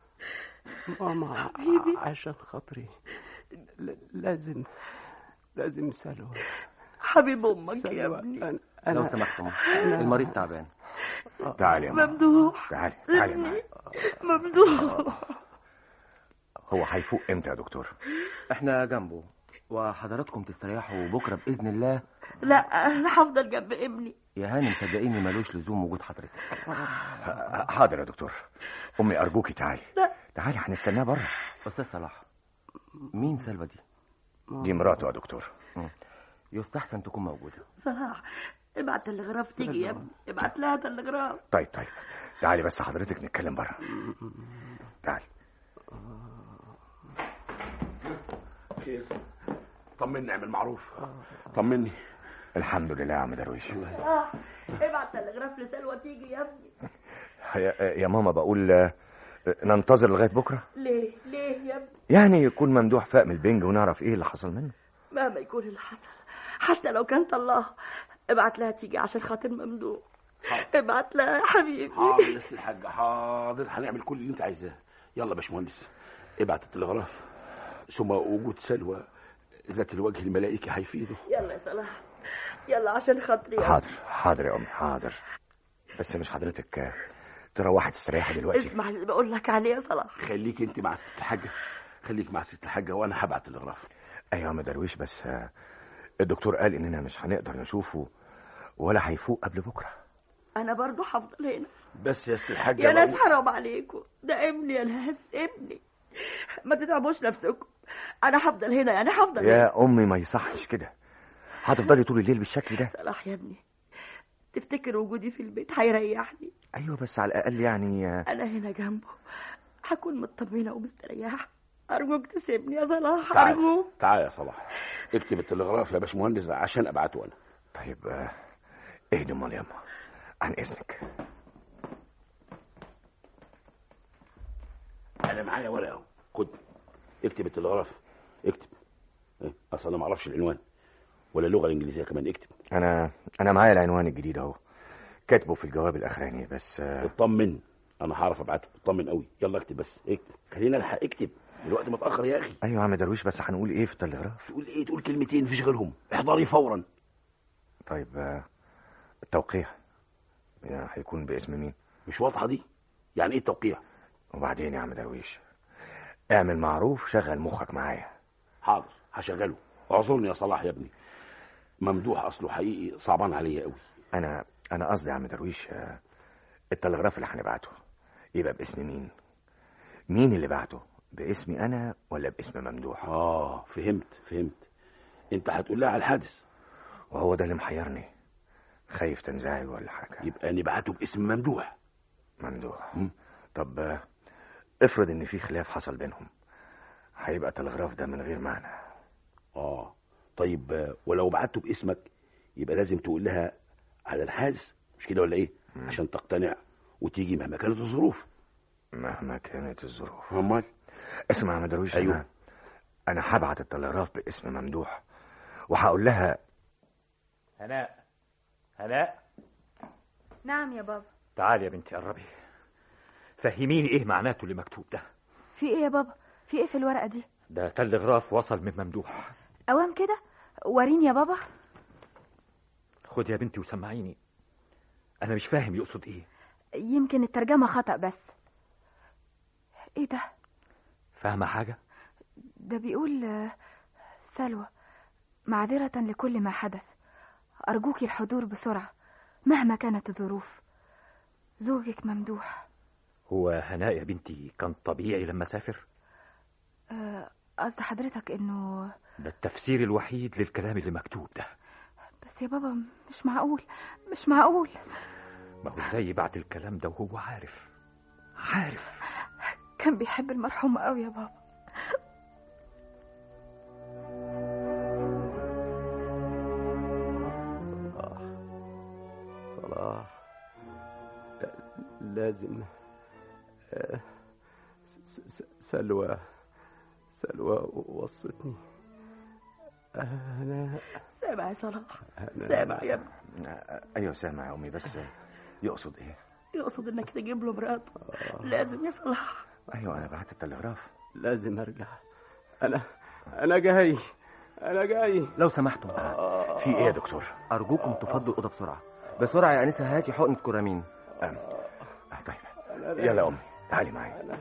ماما حبيبي. عشان خاطري ل- لازم لازم سلوى حبيب امك يا سلوى ابني أنا لو أنا سمحت ماما المريض تعبان تعالي يا ماما ممدوح تعالي تعالي معايا ممدوح هو هيفوق امتى يا دكتور احنا جنبه وحضراتكم تستريحوا بكرة بإذن الله لا انا هفضل جنب ابني يا هانم صدقيني ملوش لزوم وجود حضرتك ه- حاضر يا دكتور امي ارجوكي تعالي لا. تعالي هنستناه بره أستاذ صلاح مين سلوى دي؟ دي مراته يا دكتور يستحسن تكون موجودة صلاح ابعت تلغراف تيجي يا ابني ابعت لها تلغراف طيب طيب تعالي بس حضرتك نتكلم بره تعالي خير طمني اعمل معروف طمني الحمد لله يا عم درويش صلاح ابعت تلغراف لسلوى تيجي يا ابني يا, يا ماما بقول آه، ننتظر لغايه بكره ليه ليه يا ابني يعني يكون ممدوح فاق من البنج ونعرف ايه اللي حصل منه مهما يكون اللي حصل حتى لو كانت الله ابعت لها تيجي عشان خاطر ممدوح ابعت لها يا حبيبي حاضر يا ست الحاجة حاضر هنعمل كل اللي انت عايزاه يلا يا باشمهندس ابعت التلغراف ثم وجود سلوى ذات الوجه الملائكي هيفيده يلا يا صلاح يلا عشان خاطري يا حاضر حاضر يا امي حاضر بس مش حضرتك آه، تروحي تستريحي دلوقتي اسمع اللي بقول لك عليه يا صلاح خليك انت مع ست الحاجة خليك مع ست الحاجة وانا هبعت تلغراف ايوه يا عم درويش بس آه، الدكتور قال اننا مش هنقدر نشوفه ولا هيفوق قبل بكره انا برضو هفضل هنا بس يا ست الحاجه يا ناس بقول- حرام عليكم ده ابني يا ناس ابني ما تتعبوش نفسكم انا هفضل هنا يعني هفضل هنا يا امي ما يصحش كده هتفضلي طول الليل بالشكل ده صلاح يا ابني تفتكر وجودي في البيت هيريحني ايوه بس على الاقل يعني آه، انا هنا جنبه هكون مطمنه ومستريحه ارجوك تسيبني يا صلاح تعال ارجوك تعال يا صلاح اكتب التلغراف يا باشمهندس عشان ابعته انا طيب آه، اهدي امال يا أما. عن اذنك انا معايا ورقه اهو خد اكتب التلغراف اكتب إيه، اصل انا ما اعرفش العنوان ولا اللغه الانجليزيه كمان اكتب انا انا معايا العنوان الجديد اهو كاتبه في الجواب الاخراني بس آه، اطمن انا هعرف ابعته اطمن قوي يلا اكتب بس اكتب خلينا الحق اكتب الوقت متاخر يا اخي ايوه يا عم درويش بس هنقول ايه في التلغراف تقول ايه تقول كلمتين مفيش غيرهم احضري فورا طيب آه، التوقيع يعني هيكون باسم مين مش واضحه دي يعني ايه التوقيع وبعدين يا عم درويش اعمل معروف شغل مخك معايا حاضر هشغله اعذرني يا صلاح يا ابني ممدوح اصله حقيقي صعبان عليا قوي انا انا قصدي يا عم درويش آه، التلغراف اللي هنبعته يبقى باسم مين مين اللي بعته باسمي انا ولا باسم ممدوح اه فهمت فهمت انت هتقول لها على الحادث وهو ده اللي محيرني خايف تنزعج ولا حاجه يبقى نبعته باسم ممدوح ممدوح مم. طب آه، افرض ان في خلاف حصل بينهم هيبقى التلغراف ده من غير معنى اه طيب آه، ولو بعته باسمك يبقى لازم تقول لها على الحادث مش كده ولا ايه عشان تقتنع وتيجي مهما كانت الظروف مهما كانت الظروف امال اسمع يا عم درويش أيوه. انا انا هبعت التلغراف باسم ممدوح وهقول لها هناء هناء نعم يا بابا تعالي يا بنتي قربي فهميني ايه معناته اللي مكتوب ده في ايه يا بابا في ايه في الورقه دي ده تلغراف وصل من ممدوح اوام كده وريني يا بابا خد يا بنتي وسمعيني انا مش فاهم يقصد ايه يمكن الترجمه خطا بس ايه ده فاهمه حاجه ده بيقول آه، سلوى معذرة لكل ما حدث أرجوك الحضور بسرعة مهما كانت الظروف زوجك ممدوح هو هناء يا بنتي كان طبيعي لما سافر آه، قصد حضرتك إنه ده التفسير الوحيد للكلام اللي مكتوب ده بس يا بابا مش معقول مش معقول ما هو ازاي بعد الكلام ده وهو عارف عارف كان بيحب المرحومة قوي يا بابا صلاح صلاح لا- لازم آه، س- س- سلوى سلوى وصتني أنا سامع يا صلاح أنا سامع يا ابني آه، ايوه سامع يا امي بس آه، يقصد ايه يقصد انك تجيب له مراته لازم يا صلاح ايوه انا بعت التلغراف لازم أرجع أنا أنا جاي أنا جاي لو سمحتم في ايه يا دكتور ارجوكم تفضوا الاوضه بسرعه بسرعه يا انسه هاتي حقنه كورامين آه، آه، طيب يلا يا امي تعالي معايا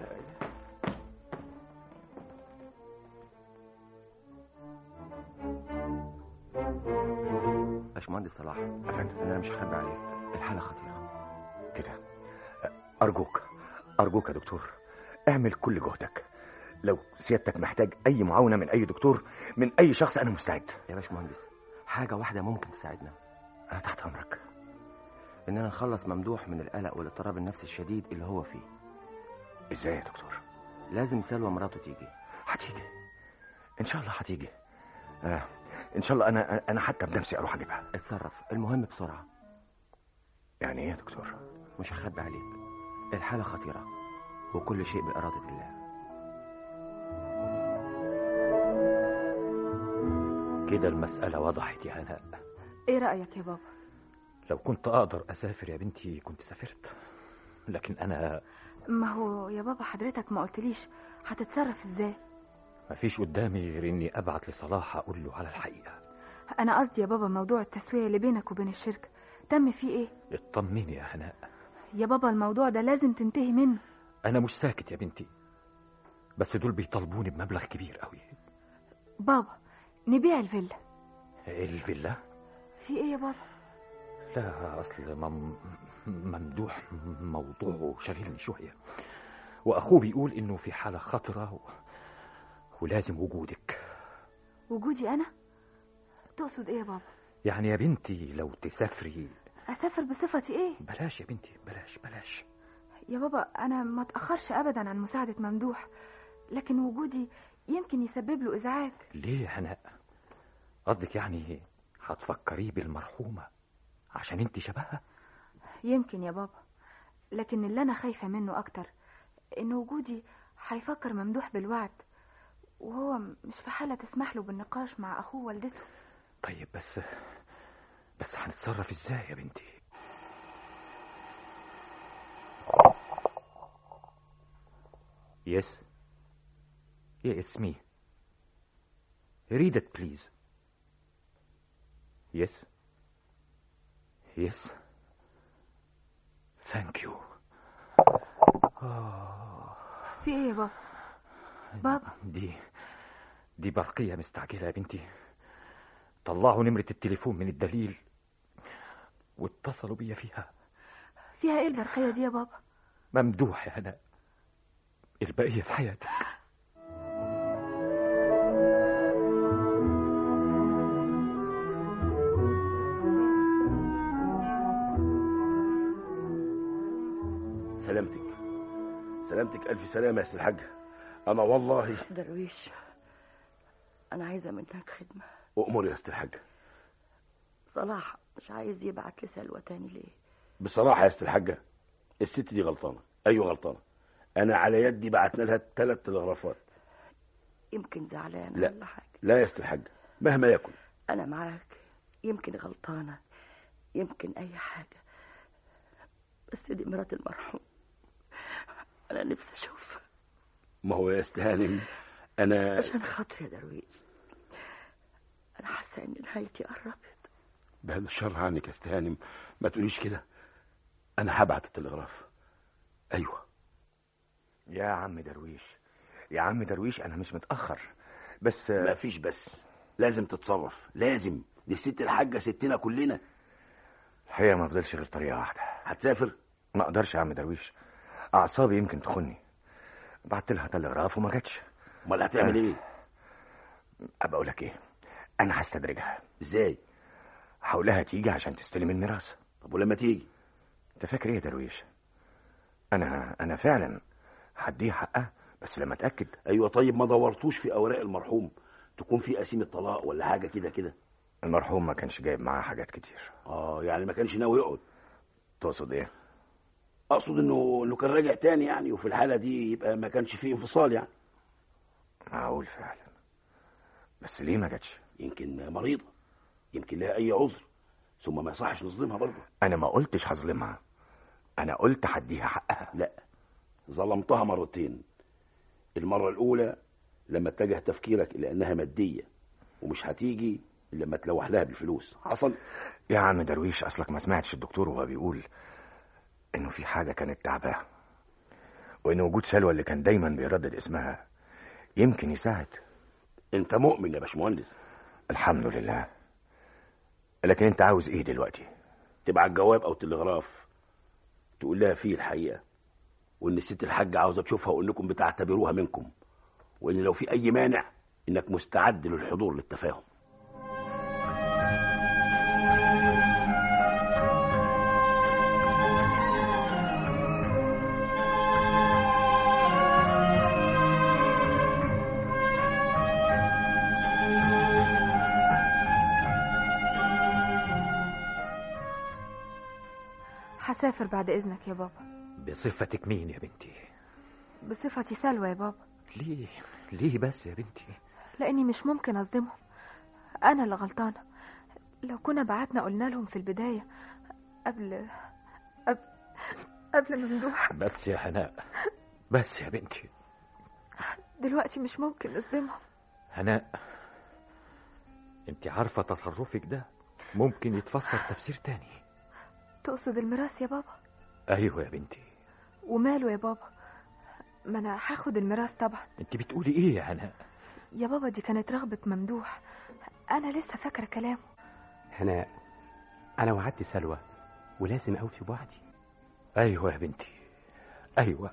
باشمهندس صلاح أفندم. انا مش هخبي عليك الحاله خطيره كده آه، ارجوك ارجوك يا دكتور اعمل كل جهدك لو سيادتك محتاج اي معاونه من اي دكتور من اي شخص انا مستعد يا باشمهندس حاجه واحده ممكن تساعدنا انا تحت امرك اننا نخلص ممدوح من القلق والاضطراب النفسي الشديد اللي هو فيه ازاي يا دكتور لازم سلوى مراته تيجي هتيجي ان شاء الله هتيجي آه. ان شاء الله انا انا حتى بنفسي اروح اجيبها اتصرف المهم بسرعه يعني ايه يا دكتور مش هخبي عليك الحاله خطيره وكل شيء باراده الله كده المسألة وضحت يا هناء إيه رأيك يا بابا لو كنت أقدر أسافر يا بنتي كنت سافرت لكن أنا ما هو يا بابا حضرتك ما قلتليش هتتصرف ازاي مفيش قدامي غير إني أبعت لصلاح أقول له على الحقيقة انا قصدي يا بابا موضوع التسوية اللي بينك وبين الشركة تم فيه ايه اطمني يا هناء يا بابا الموضوع ده لازم تنتهي منه أنا مش ساكت يا بنتي بس دول بيطالبوني بمبلغ كبير قوي بابا نبيع الفيلا الفيلا في ايه يا بابا لا أصل مم... ممدوح موضوعه شاغلني شوية وأخوه بيقول إنه في حالة خطرة و... ولازم وجودك وجودي أنا تقصد إيه يا بابا يعني يا بنتي لو تسافري أسافر بصفتي إيه بلاش يا بنتي بلاش بلاش يا بابا أنا ما أتأخرش أبدا عن مساعدة ممدوح لكن وجودي يمكن يسبب له إزعاج ليه يا هناء قصدك يعني هتفكريه بالمرحومة عشان انت شبهها يمكن يا بابا لكن اللي أنا خايفة منه أكتر إن وجودي هيفكر ممدوح بالوعد وهو مش في حالة تسمح له بالنقاش مع أخوه والدته طيب بس بس هنتصرف ازاي يا بنتي Yes. Yeah, it's me. Read it, please. Yes. Yes. Thank you. في إيه يا بابا بابا دي دي برقية مستعجلة يا بنتي طلعوا نمرة التليفون من الدليل واتصلوا بيا فيها فيها إيه البرقية دي يا بابا ممدوح يا هناء البقية في حياتك سلامتك سلامتك ألف سلامة يا سي الحاجة أنا والله درويش أنا عايزة منك خدمة أؤمر يا سي الحاجة صلاح مش عايز يبعت لي سلوى تاني ليه بصراحة يا سي الحاجة الست دي غلطانة أيوة غلطانة أنا على يدي بعتنا لها ثلاث تلغرافات يمكن زعلانة لا. ولا حاجة لا يا سي الحاجة مهما يكن أنا معاك يمكن غلطانة يمكن أي حاجة بس دي مرات المرحوم أنا نفسي أشوفها ما هو يا استهانم أنا عشان خاطري يا درويش أنا حاسة إن نهايتي قربت بعد الشر عنك يا استهانم ما تقوليش كده أنا هبعت التلغراف أيوة يا عم درويش يا عم درويش انا مش متاخر بس ما فيش بس لازم تتصرف لازم دي الست الحاجة ستنا كلنا الحقيقه ما فضلش غير طريقه واحده هتسافر ما اقدرش يا عم درويش اعصابي يمكن تخني بعت لها تلغراف وما جاتش امال هتعمل ايه ابقى اقول لك ايه انا هستدرجها ازاي هقول لها تيجي عشان تستلم الميراث طب ولما تيجي انت فاكر ايه يا درويش انا انا فعلا هديها حقها بس لما اتاكد ايوه طيب ما دورتوش في اوراق المرحوم تكون في قسيمة طلاق ولا حاجة كده كده المرحوم ما كانش جايب معاه حاجات كتير اه يعني ما كانش ناوي يقعد تقصد ايه اقصد انه انه كان راجع تاني يعني وفي الحالة دي يبقى ما كانش فيه انفصال يعني معقول فعلا بس ليه ما جاتش يمكن مريضة يمكن لها اي عذر ثم ما يصحش نظلمها برضه انا ما قلتش هظلمها انا قلت هديها حقها لا ظلمتها مرتين المرة الأولى لما اتجه تفكيرك إلى أنها مادية ومش هتيجي إلا لما تلوح لها بالفلوس حصل يا عم درويش اصلك ما سمعتش الدكتور وهو بيقول انه في حاجه كانت تعباه وان وجود سلوى اللي كان دايما بيردد اسمها يمكن يساعد أنت مؤمن يا باشمهندس الحمد لله لكن انت عاوز ايه دلوقتي تبعت جواب أو تلغراف تقول لها فيه الحقيقة وإن الست الحاجة عاوزة تشوفها وإنكم بتعتبروها منكم وإن لو في أي مانع إنك مستعد للحضور للتفاهم هسافر بعد إذنك يا بابا بصفتك مين يا بنتي بصفتي سلوى يا بابا ليه ليه بس يا بنتي لأني مش ممكن أصدمهم أنا اللي غلطانة لو كنا بعتنا قلنا لهم في البداية قبل قبل قبل ممدوح بس يا هناء بس يا بنتي دلوقتي مش ممكن نصدمهم هناء انت عارفة تصرفك ده ممكن يتفسر تفسير تاني تقصد الميراث يا بابا ايوه يا بنتي وماله يا بابا ما أنا هاخد الميراث طبعا انت بتقولي ايه يا هناء يا بابا دي كانت رغبة ممدوح أنا لسه فاكرة كلامه هناء أنا وعدت سلوى ولازم أوفي بوعدي ايوه يا بنتي ايوه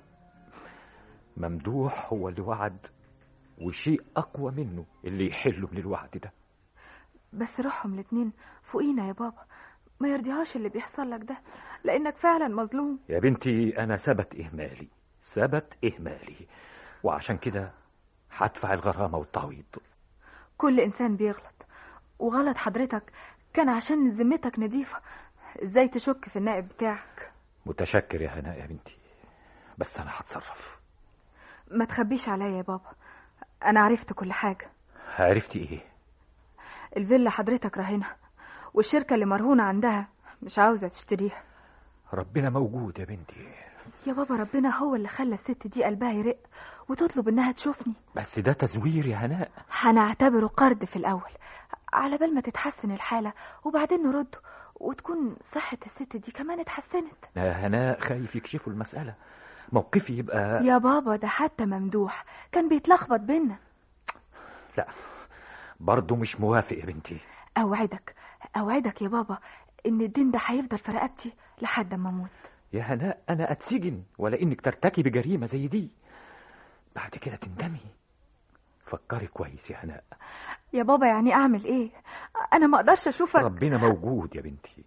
ممدوح هو اللي وعد وشيء اقوى منه اللي يحله من الوعد ده بس روحهم الاتنين فوقينا يا بابا ما يرضيهاش اللي بيحصل لك ده لانك فعلا مظلوم يا بنتي انا ثبت اهمالي ثبت اهمالي وعشان كده هدفع الغرامه والتعويض كل انسان بيغلط وغلط حضرتك كان عشان ذمتك نظيفه ازاي تشك في النائب بتاعك متشكر يا هناء يا بنتي بس انا هتصرف ما تخبيش عليا يا بابا انا عرفت كل حاجه عرفتي ايه الفيلا حضرتك راهنها والشركه اللي مرهونه عندها مش عاوزه تشتريها ربنا موجود يا بنتي يا بابا ربنا هو اللي خلى الست دي قلبها يرق وتطلب انها تشوفني بس ده تزوير يا هناء هنعتبره قرض في الاول على بال ما تتحسن الحاله وبعدين نرده وتكون صحه الست دي كمان اتحسنت يا هناء خايف يكشفوا المساله موقفي يبقى يا بابا ده حتى ممدوح كان بيتلخبط بينا لا برضه مش موافق يا بنتي اوعدك اوعدك يا بابا ان الدين ده هيفضل في رقبتي لحد ما اموت يا هناء انا اتسجن ولا انك ترتكبي جريمه زي دي بعد كده تندمي فكري كويس يا هناء يا بابا يعني اعمل ايه انا ما اقدرش اشوفك ربنا موجود يا بنتي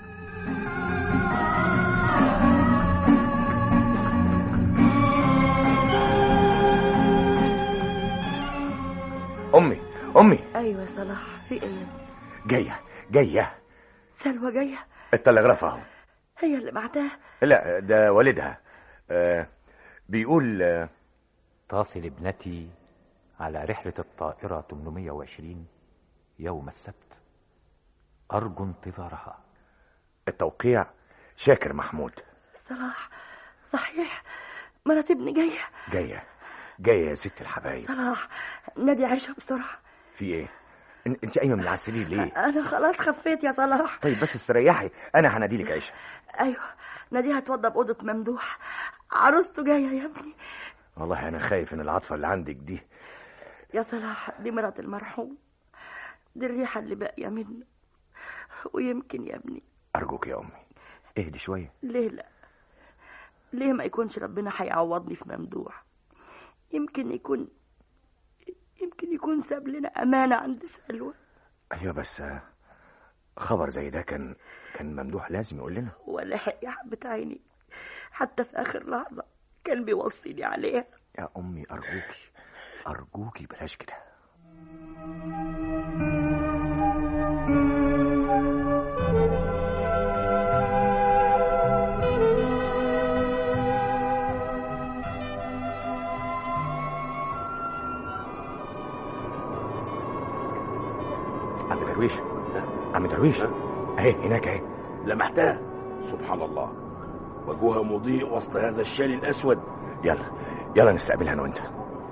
امي امي ايوه يا صلاح في ايه جايه جايه سلوى جايه التلغراف اهو هي اللي بعتها لا ده والدها آه بيقول آه تصل ابنتي على رحلة الطائرة 820 يوم السبت أرجو انتظارها التوقيع شاكر محمود صلاح صحيح مرات ابني جايه جايه جايه يا ست الحبايب صلاح نادي عيشه بسرعه في ايه إن- انت قايمه من على السرير ليه انا خلاص خفيت يا صلاح طيب بس استريحي انا هناديلك عيشه ايوه ناديها توضب اوضه ممدوح عروسته جايه يا ابني والله انا خايف ان العاطفه اللي عندك دي يا صلاح دي مرات المرحوم دي الريحه اللي باقيه منه ويمكن يا ابني ارجوك يا امي اهدي شويه ليه لا ليه ما يكونش ربنا هيعوضني في ممدوح يمكن يكون يمكن يكون ساب لنا امانه عند سلوى ايوه بس آه، خبر زي ده كان كان ممدوح لازم يقول لنا ولا حق يا حبة عيني حتى في اخر لحظه كان بيوصيني عليها يا امي ارجوكي ارجوكي بلاش كده عم درويش عم درويش اهي هناك اهي لمحتها سبحان الله وجهها مضيء وسط هذا الشال الأسود يلا يلا نستقبلها انا وانت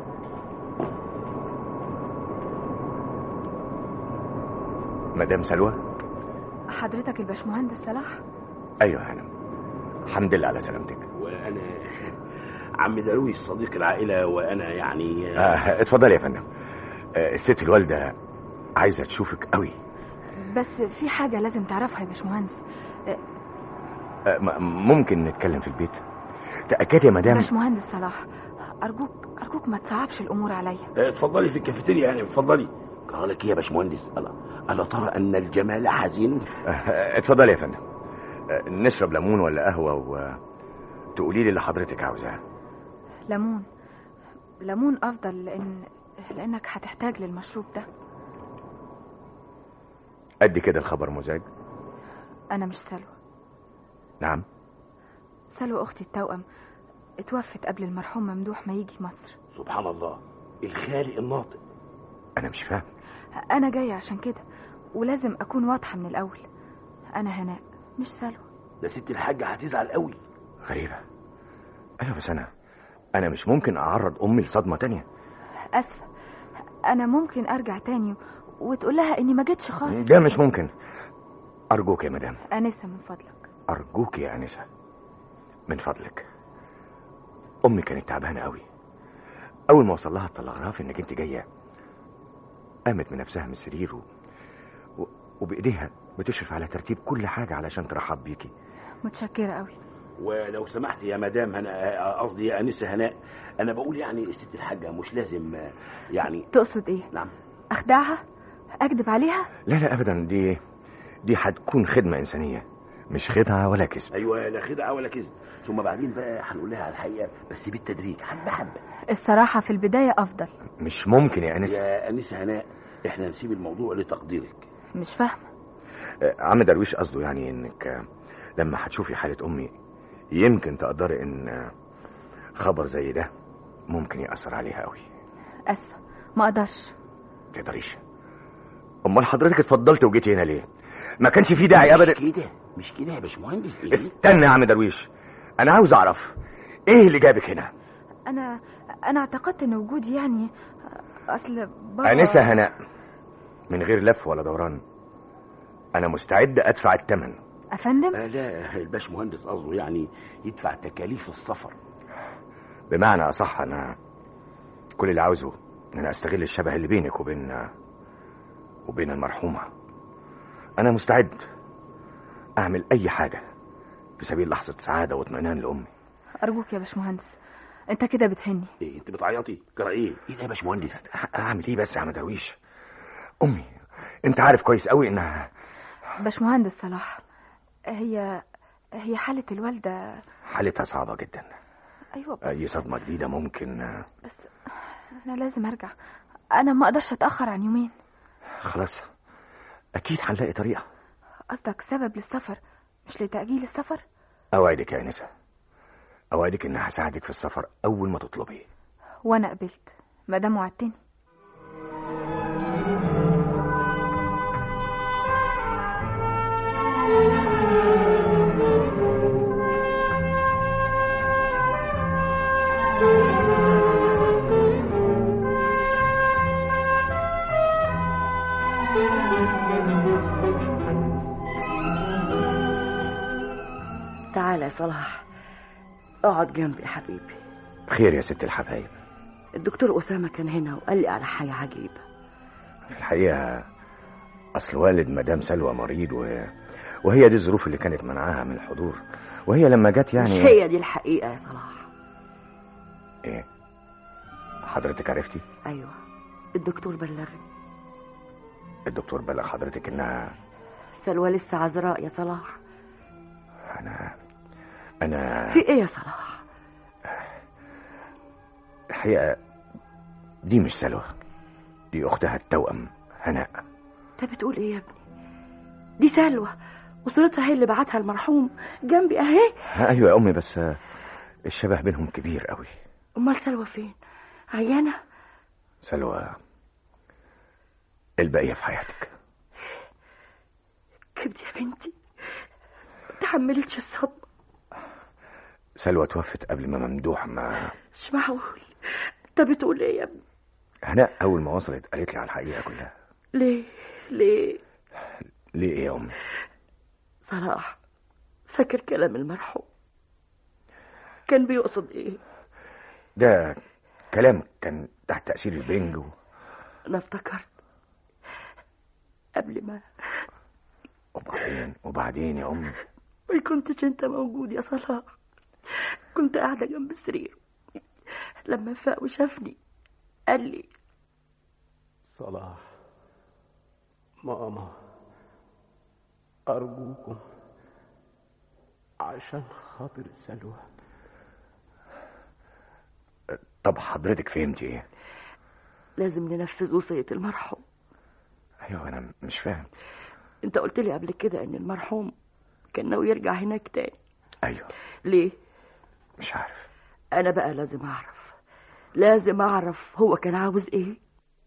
مدام سلوى حضرتك الباشمهندس صلاح ايوه يا هانم الحمد لله على سلامتك وأنا عم درويش صديق العائلة وأنا يعني آه اتفضل يا فندم آه الست الوالده عايزه تشوفك قوي بس في حاجه لازم تعرفها يا باشمهندس آه م- ممكن نتكلم في البيت تاكدي يا مدام باشمهندس صلاح ارجوك ارجوك ما تصعبش الامور عليا آه، اتفضلي في الكافيتيريا يعني اتفضلي قال لك إيه يا باشمهندس ألا ألا ترى أن الجمال حزين آه اتفضل يا فندم آه نشرب ليمون ولا قهوه وتقولي لي اللي حضرتك عاوزاه ليمون ليمون افضل لان لانك هتحتاج للمشروب ده قد كده الخبر مزعج انا مش سلوى نعم سلوى اختي التوأم اتوفت قبل المرحوم ممدوح ما يجي مصر سبحان الله الخالق الناطق انا مش فاهم انا جايه عشان كده ولازم اكون واضحه من الاول انا هناء مش سلوى ده ست الحاجة هتزعل قوي غريبه ايوه بس انا انا مش ممكن اعرض امي لصدمه تانية اسفه انا ممكن ارجع تاني وتقول لها اني ما جيتش خالص ده مش ممكن ارجوك يا مدام انسه من فضلك أرجوك يا أنسة من فضلك أمي كانت تعبانة قوي أول ما وصل لها التلغراف إنك أنت جاية قامت من نفسها من السرير و... و... وبإيديها بتشرف على ترتيب كل حاجة علشان ترحب بيكي متشكره قوي ولو سمحت يا مدام انا قصدي يا انسه هناء انا بقول يعني الست الحاجه مش لازم آه، يعني تقصد ايه نعم اخدعها اكذب عليها لا لا ابدا دي دي هتكون خدمه انسانيه مش خدعه ولا كذب ايوه لا خدعه ولا كذب ثم بعدين بقى هنقول لها على الحقيقه بس بالتدريج حبه حبه الصراحه في البدايه افضل مش ممكن يا انسه يا انسه هناء احنا نسيب الموضوع لتقديرك مش فاهمه آه، عم درويش قصده يعني انك آه، لما هتشوفي حاله امي يمكن تقدري ان آه، خبر زي ده ممكن ياثر عليها قوي اسفه ما اقدرش تقدريش امال حضرتك اتفضلت وجيتي هنا ليه ما كانش في داعي ابدا مش كده مش كده يا باشمهندس إيه؟ استنى يا عم درويش انا عاوز اعرف ايه اللي جابك هنا انا انا اعتقدت ان وجودي يعني اصل بابا انسه هناء من غير لف ولا دوران انا مستعد ادفع الثمن افندم آه، لا الباشمهندس قصده يعني يدفع تكاليف السفر بمعنى اصح انا كل اللي عاوزه ان انا استغل الشبه اللي بينك وبين وبين المرحومه انا مستعد اعمل اي حاجه في سبيل لحظه سعاده واطمئنان لامي ارجوك يا باشمهندس انت كده بتهني ايه انت بتعيطي جرى ايه ايه ده يا باشمهندس اعمل ايه بس يا عم درويش امي انت عارف كويس قوي انها باشمهندس صلاح هي هي حاله الوالده حالتها صعبه جدا ايوه بس اي صدمه جديده ممكن بس انا لازم ارجع انا ما اقدرش اتاخر عن يومين خلاص اكيد هنلاقي طريقه قصدك سبب للسفر مش لتاجيل السفر اوعدك يا انسه اوعدك اني هساعدك في السفر اول ما تطلبي وانا قبلت ما دام وعدتني تعال يا صلاح اقعد جنبي يا حبيبي خير يا ست الحبايب الدكتور أسامة كان هنا وقال لي على حاجة عجيبة في الحقيقه اصل والد مدام سلوى مريض و... وهي دي الظروف اللي كانت منعاها من الحضور وهي لما جت يعني مش هي دي الحقيقة يا صلاح ايه حضرتك عرفتي أيوة الدكتور بلغني الدكتور بلغ حضرتك انها سلوى لسه عذراء يا صلاح انا انا في ايه يا صلاح الحقيقه دي مش سلوى دي اختها التوأم هناء انت بتقول ايه يا ابني دي سلوى وصورتها هي اللي بعتها المرحوم جنبي اهي ها، ايوه يا امي بس آه، الشبه بينهم كبير قوي امال سلوى فين عيانة سلوى الباقيه في حياتك كبدي يا بنتي ما تحملتش الصدمة سلوى توفت قبل ما ممدوح ما مش معقول انت بتقول ايه يا ابني هناء اول ما وصلت قالت لي على الحقيقه كلها ليه ليه ليه ايه يا امي صلاح فاكر كلام المرحوم كان بيقصد ايه ده كلام كان تحت تاثير البنج و... انا افتكرت قبل ما وبعدين وبعدين يا امي ما كنتش انت موجود يا صلاح كنت قاعدة جنب السرير لما فاق وشافني قال لي صلاح ماما أرجوكم عشان خاطر سلوى طب حضرتك فهمتي ايه لازم ننفذ وصية المرحوم ايوه انا مش فاهم انت قلت لي قبل كده ان المرحوم كان ناوي يرجع هناك تاني ايوه ليه مش عارف انا بقى لازم اعرف لازم اعرف هو كان عاوز ايه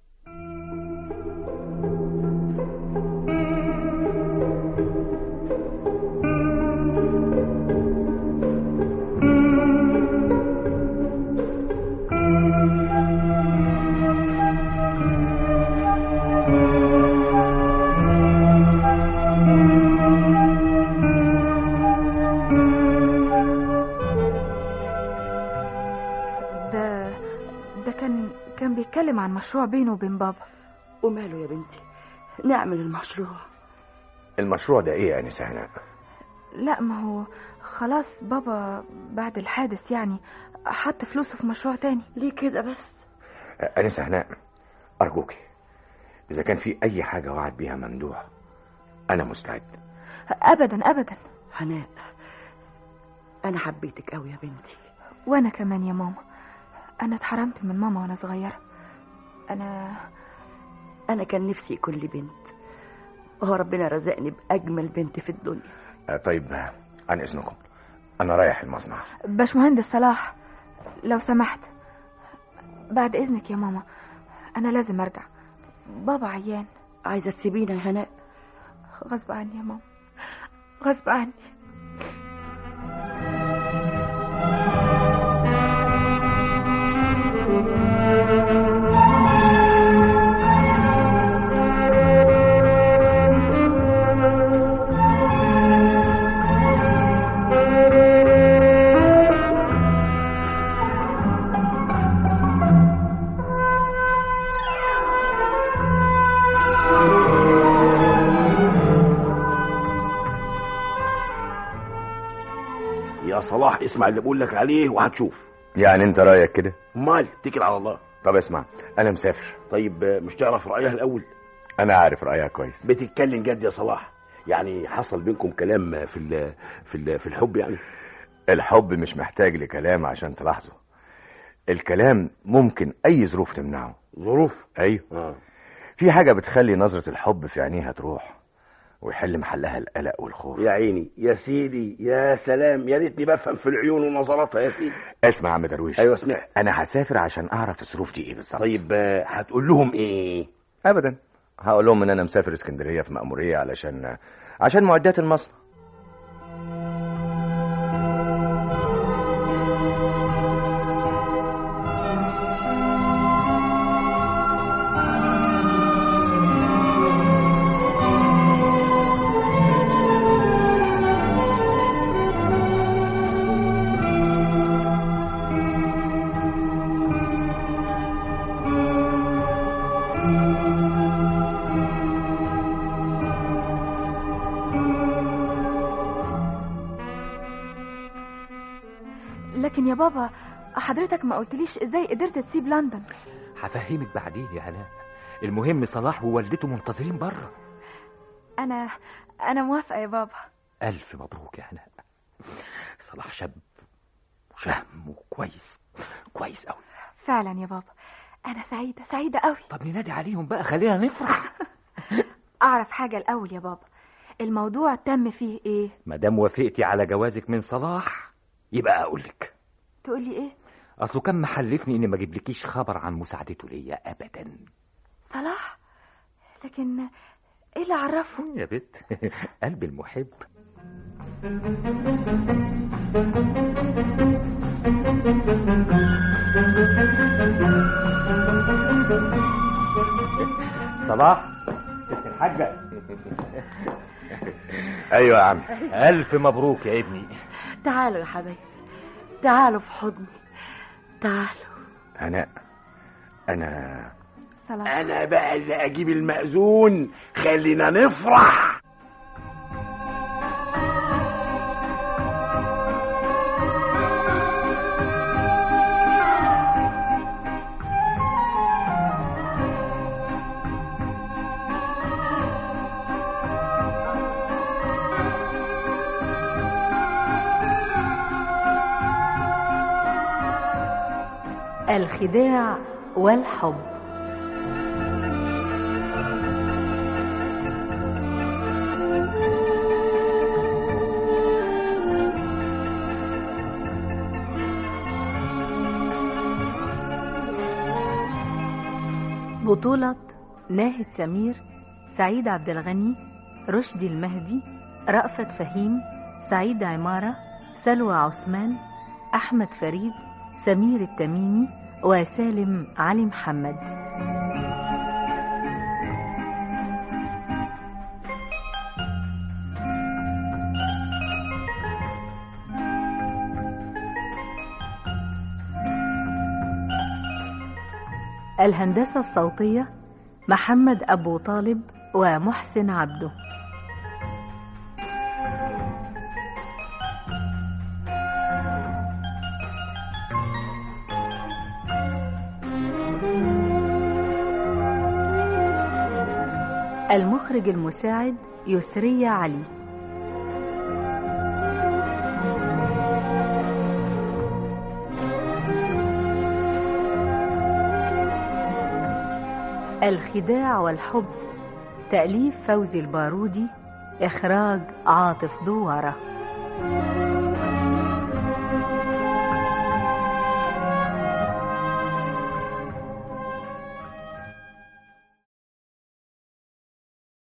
ده ده كان كان بيتكلم عن مشروع بينه وبين بابا وماله يا بنتي نعمل المشروع المشروع ده ايه يا انسه هناء لا ما هو خلاص بابا بعد الحادث يعني حط فلوسه في مشروع تاني ليه كده بس أنسة هناء أرجوكي إذا كان في أي حاجة وعد بيها ممدوح أنا مستعد ابدا ابدا هناء انا حبيتك قوي يا بنتي وانا كمان يا ماما انا اتحرمت من ماما وانا صغيره انا انا كان نفسي يكون لي بنت وهو ربنا رزقني باجمل بنت في الدنيا آه، طيب آه، عن إذنكم أنا رايح المصنع باشمهندس صلاح لو سمحت بعد اذنك يا ماما انا لازم ارجع بابا عيان عايزه تسيبينا يا هناء غصب عني يا ماما غصب عني يا صلاح اسمع اللي بقول لك عليه وهتشوف يعني أنت رأيك كده امال اتكل على الله طب اسمع أنا مسافر طيب آه، مش تعرف رايها الاول أنا عارف رأيها كويس بتتكلم جد يا صلاح يعني حصل بينكم كلام في ال في ال في الحب يعني الحب مش محتاج لكلام عشان تلاحظه الكلام ممكن أي ظروف تمنعه ظروف أيوه اه في حاجة بتخلي نظرة الحب في عينيها تروح ويحل محلها القلق والخوف يا عيني يا سيدي يا سلام يا ريتني بفهم في العيون ونظراتها يا سيدي اسمع يا عم درويش ايوه سمعت أنا هسافر عشان أعرف الظروف دي إيه بالظبط طيب آه، هتقول لهم ايه أبدا هقول لهم إن أنا مسافر اسكندرية في مأمورية علشان عشان معدات المصنع لكن يا بابا حضرتك ما قلتليش ازاي قدرت تسيب لندن هفهمك بعدين يا هناء المهم صلاح ووالدته منتظرين بره انا انا موافقه يا بابا ألف مبروك يا هناء صلاح شاب وشهم وكويس كويس قوي فعلا يا بابا انا سعيده سعيده قوي طب ننادي عليهم بقى خلينا نفرح اعرف حاجه الاول يا بابا الموضوع تم فيه ايه ما دام وافقتي على جوازك من صلاح يبقى اقول لك تقولي ايه اصله كان محلفني اني ما اجيبلكيش خبر عن مساعدته ليا ابدا صلاح لكن ايه اللي عرفه يا بت قلب المحب صلاح ست الحاجة أيوة يا عم ألف مبروك يا ابني تعالوا يا حبايبي تعالوا في حضني تعالوا هناء أنا صلاح انا بقى اللي اجيب المأذون خلينا نفرح الخداع والحب بطولة ناهد سمير سعيد عبد الغني رشدي المهدي رأفت فهيم سعيد عمارة سلوى عثمان أحمد فريد سمير التميمي وسالم علي محمد الهندسة الصوتية محمد أبو طالب ومحسن عبده المخرج المساعد يسرية علي الخداع والحب تأليف فوزي البارودي إخراج عاطف دوارة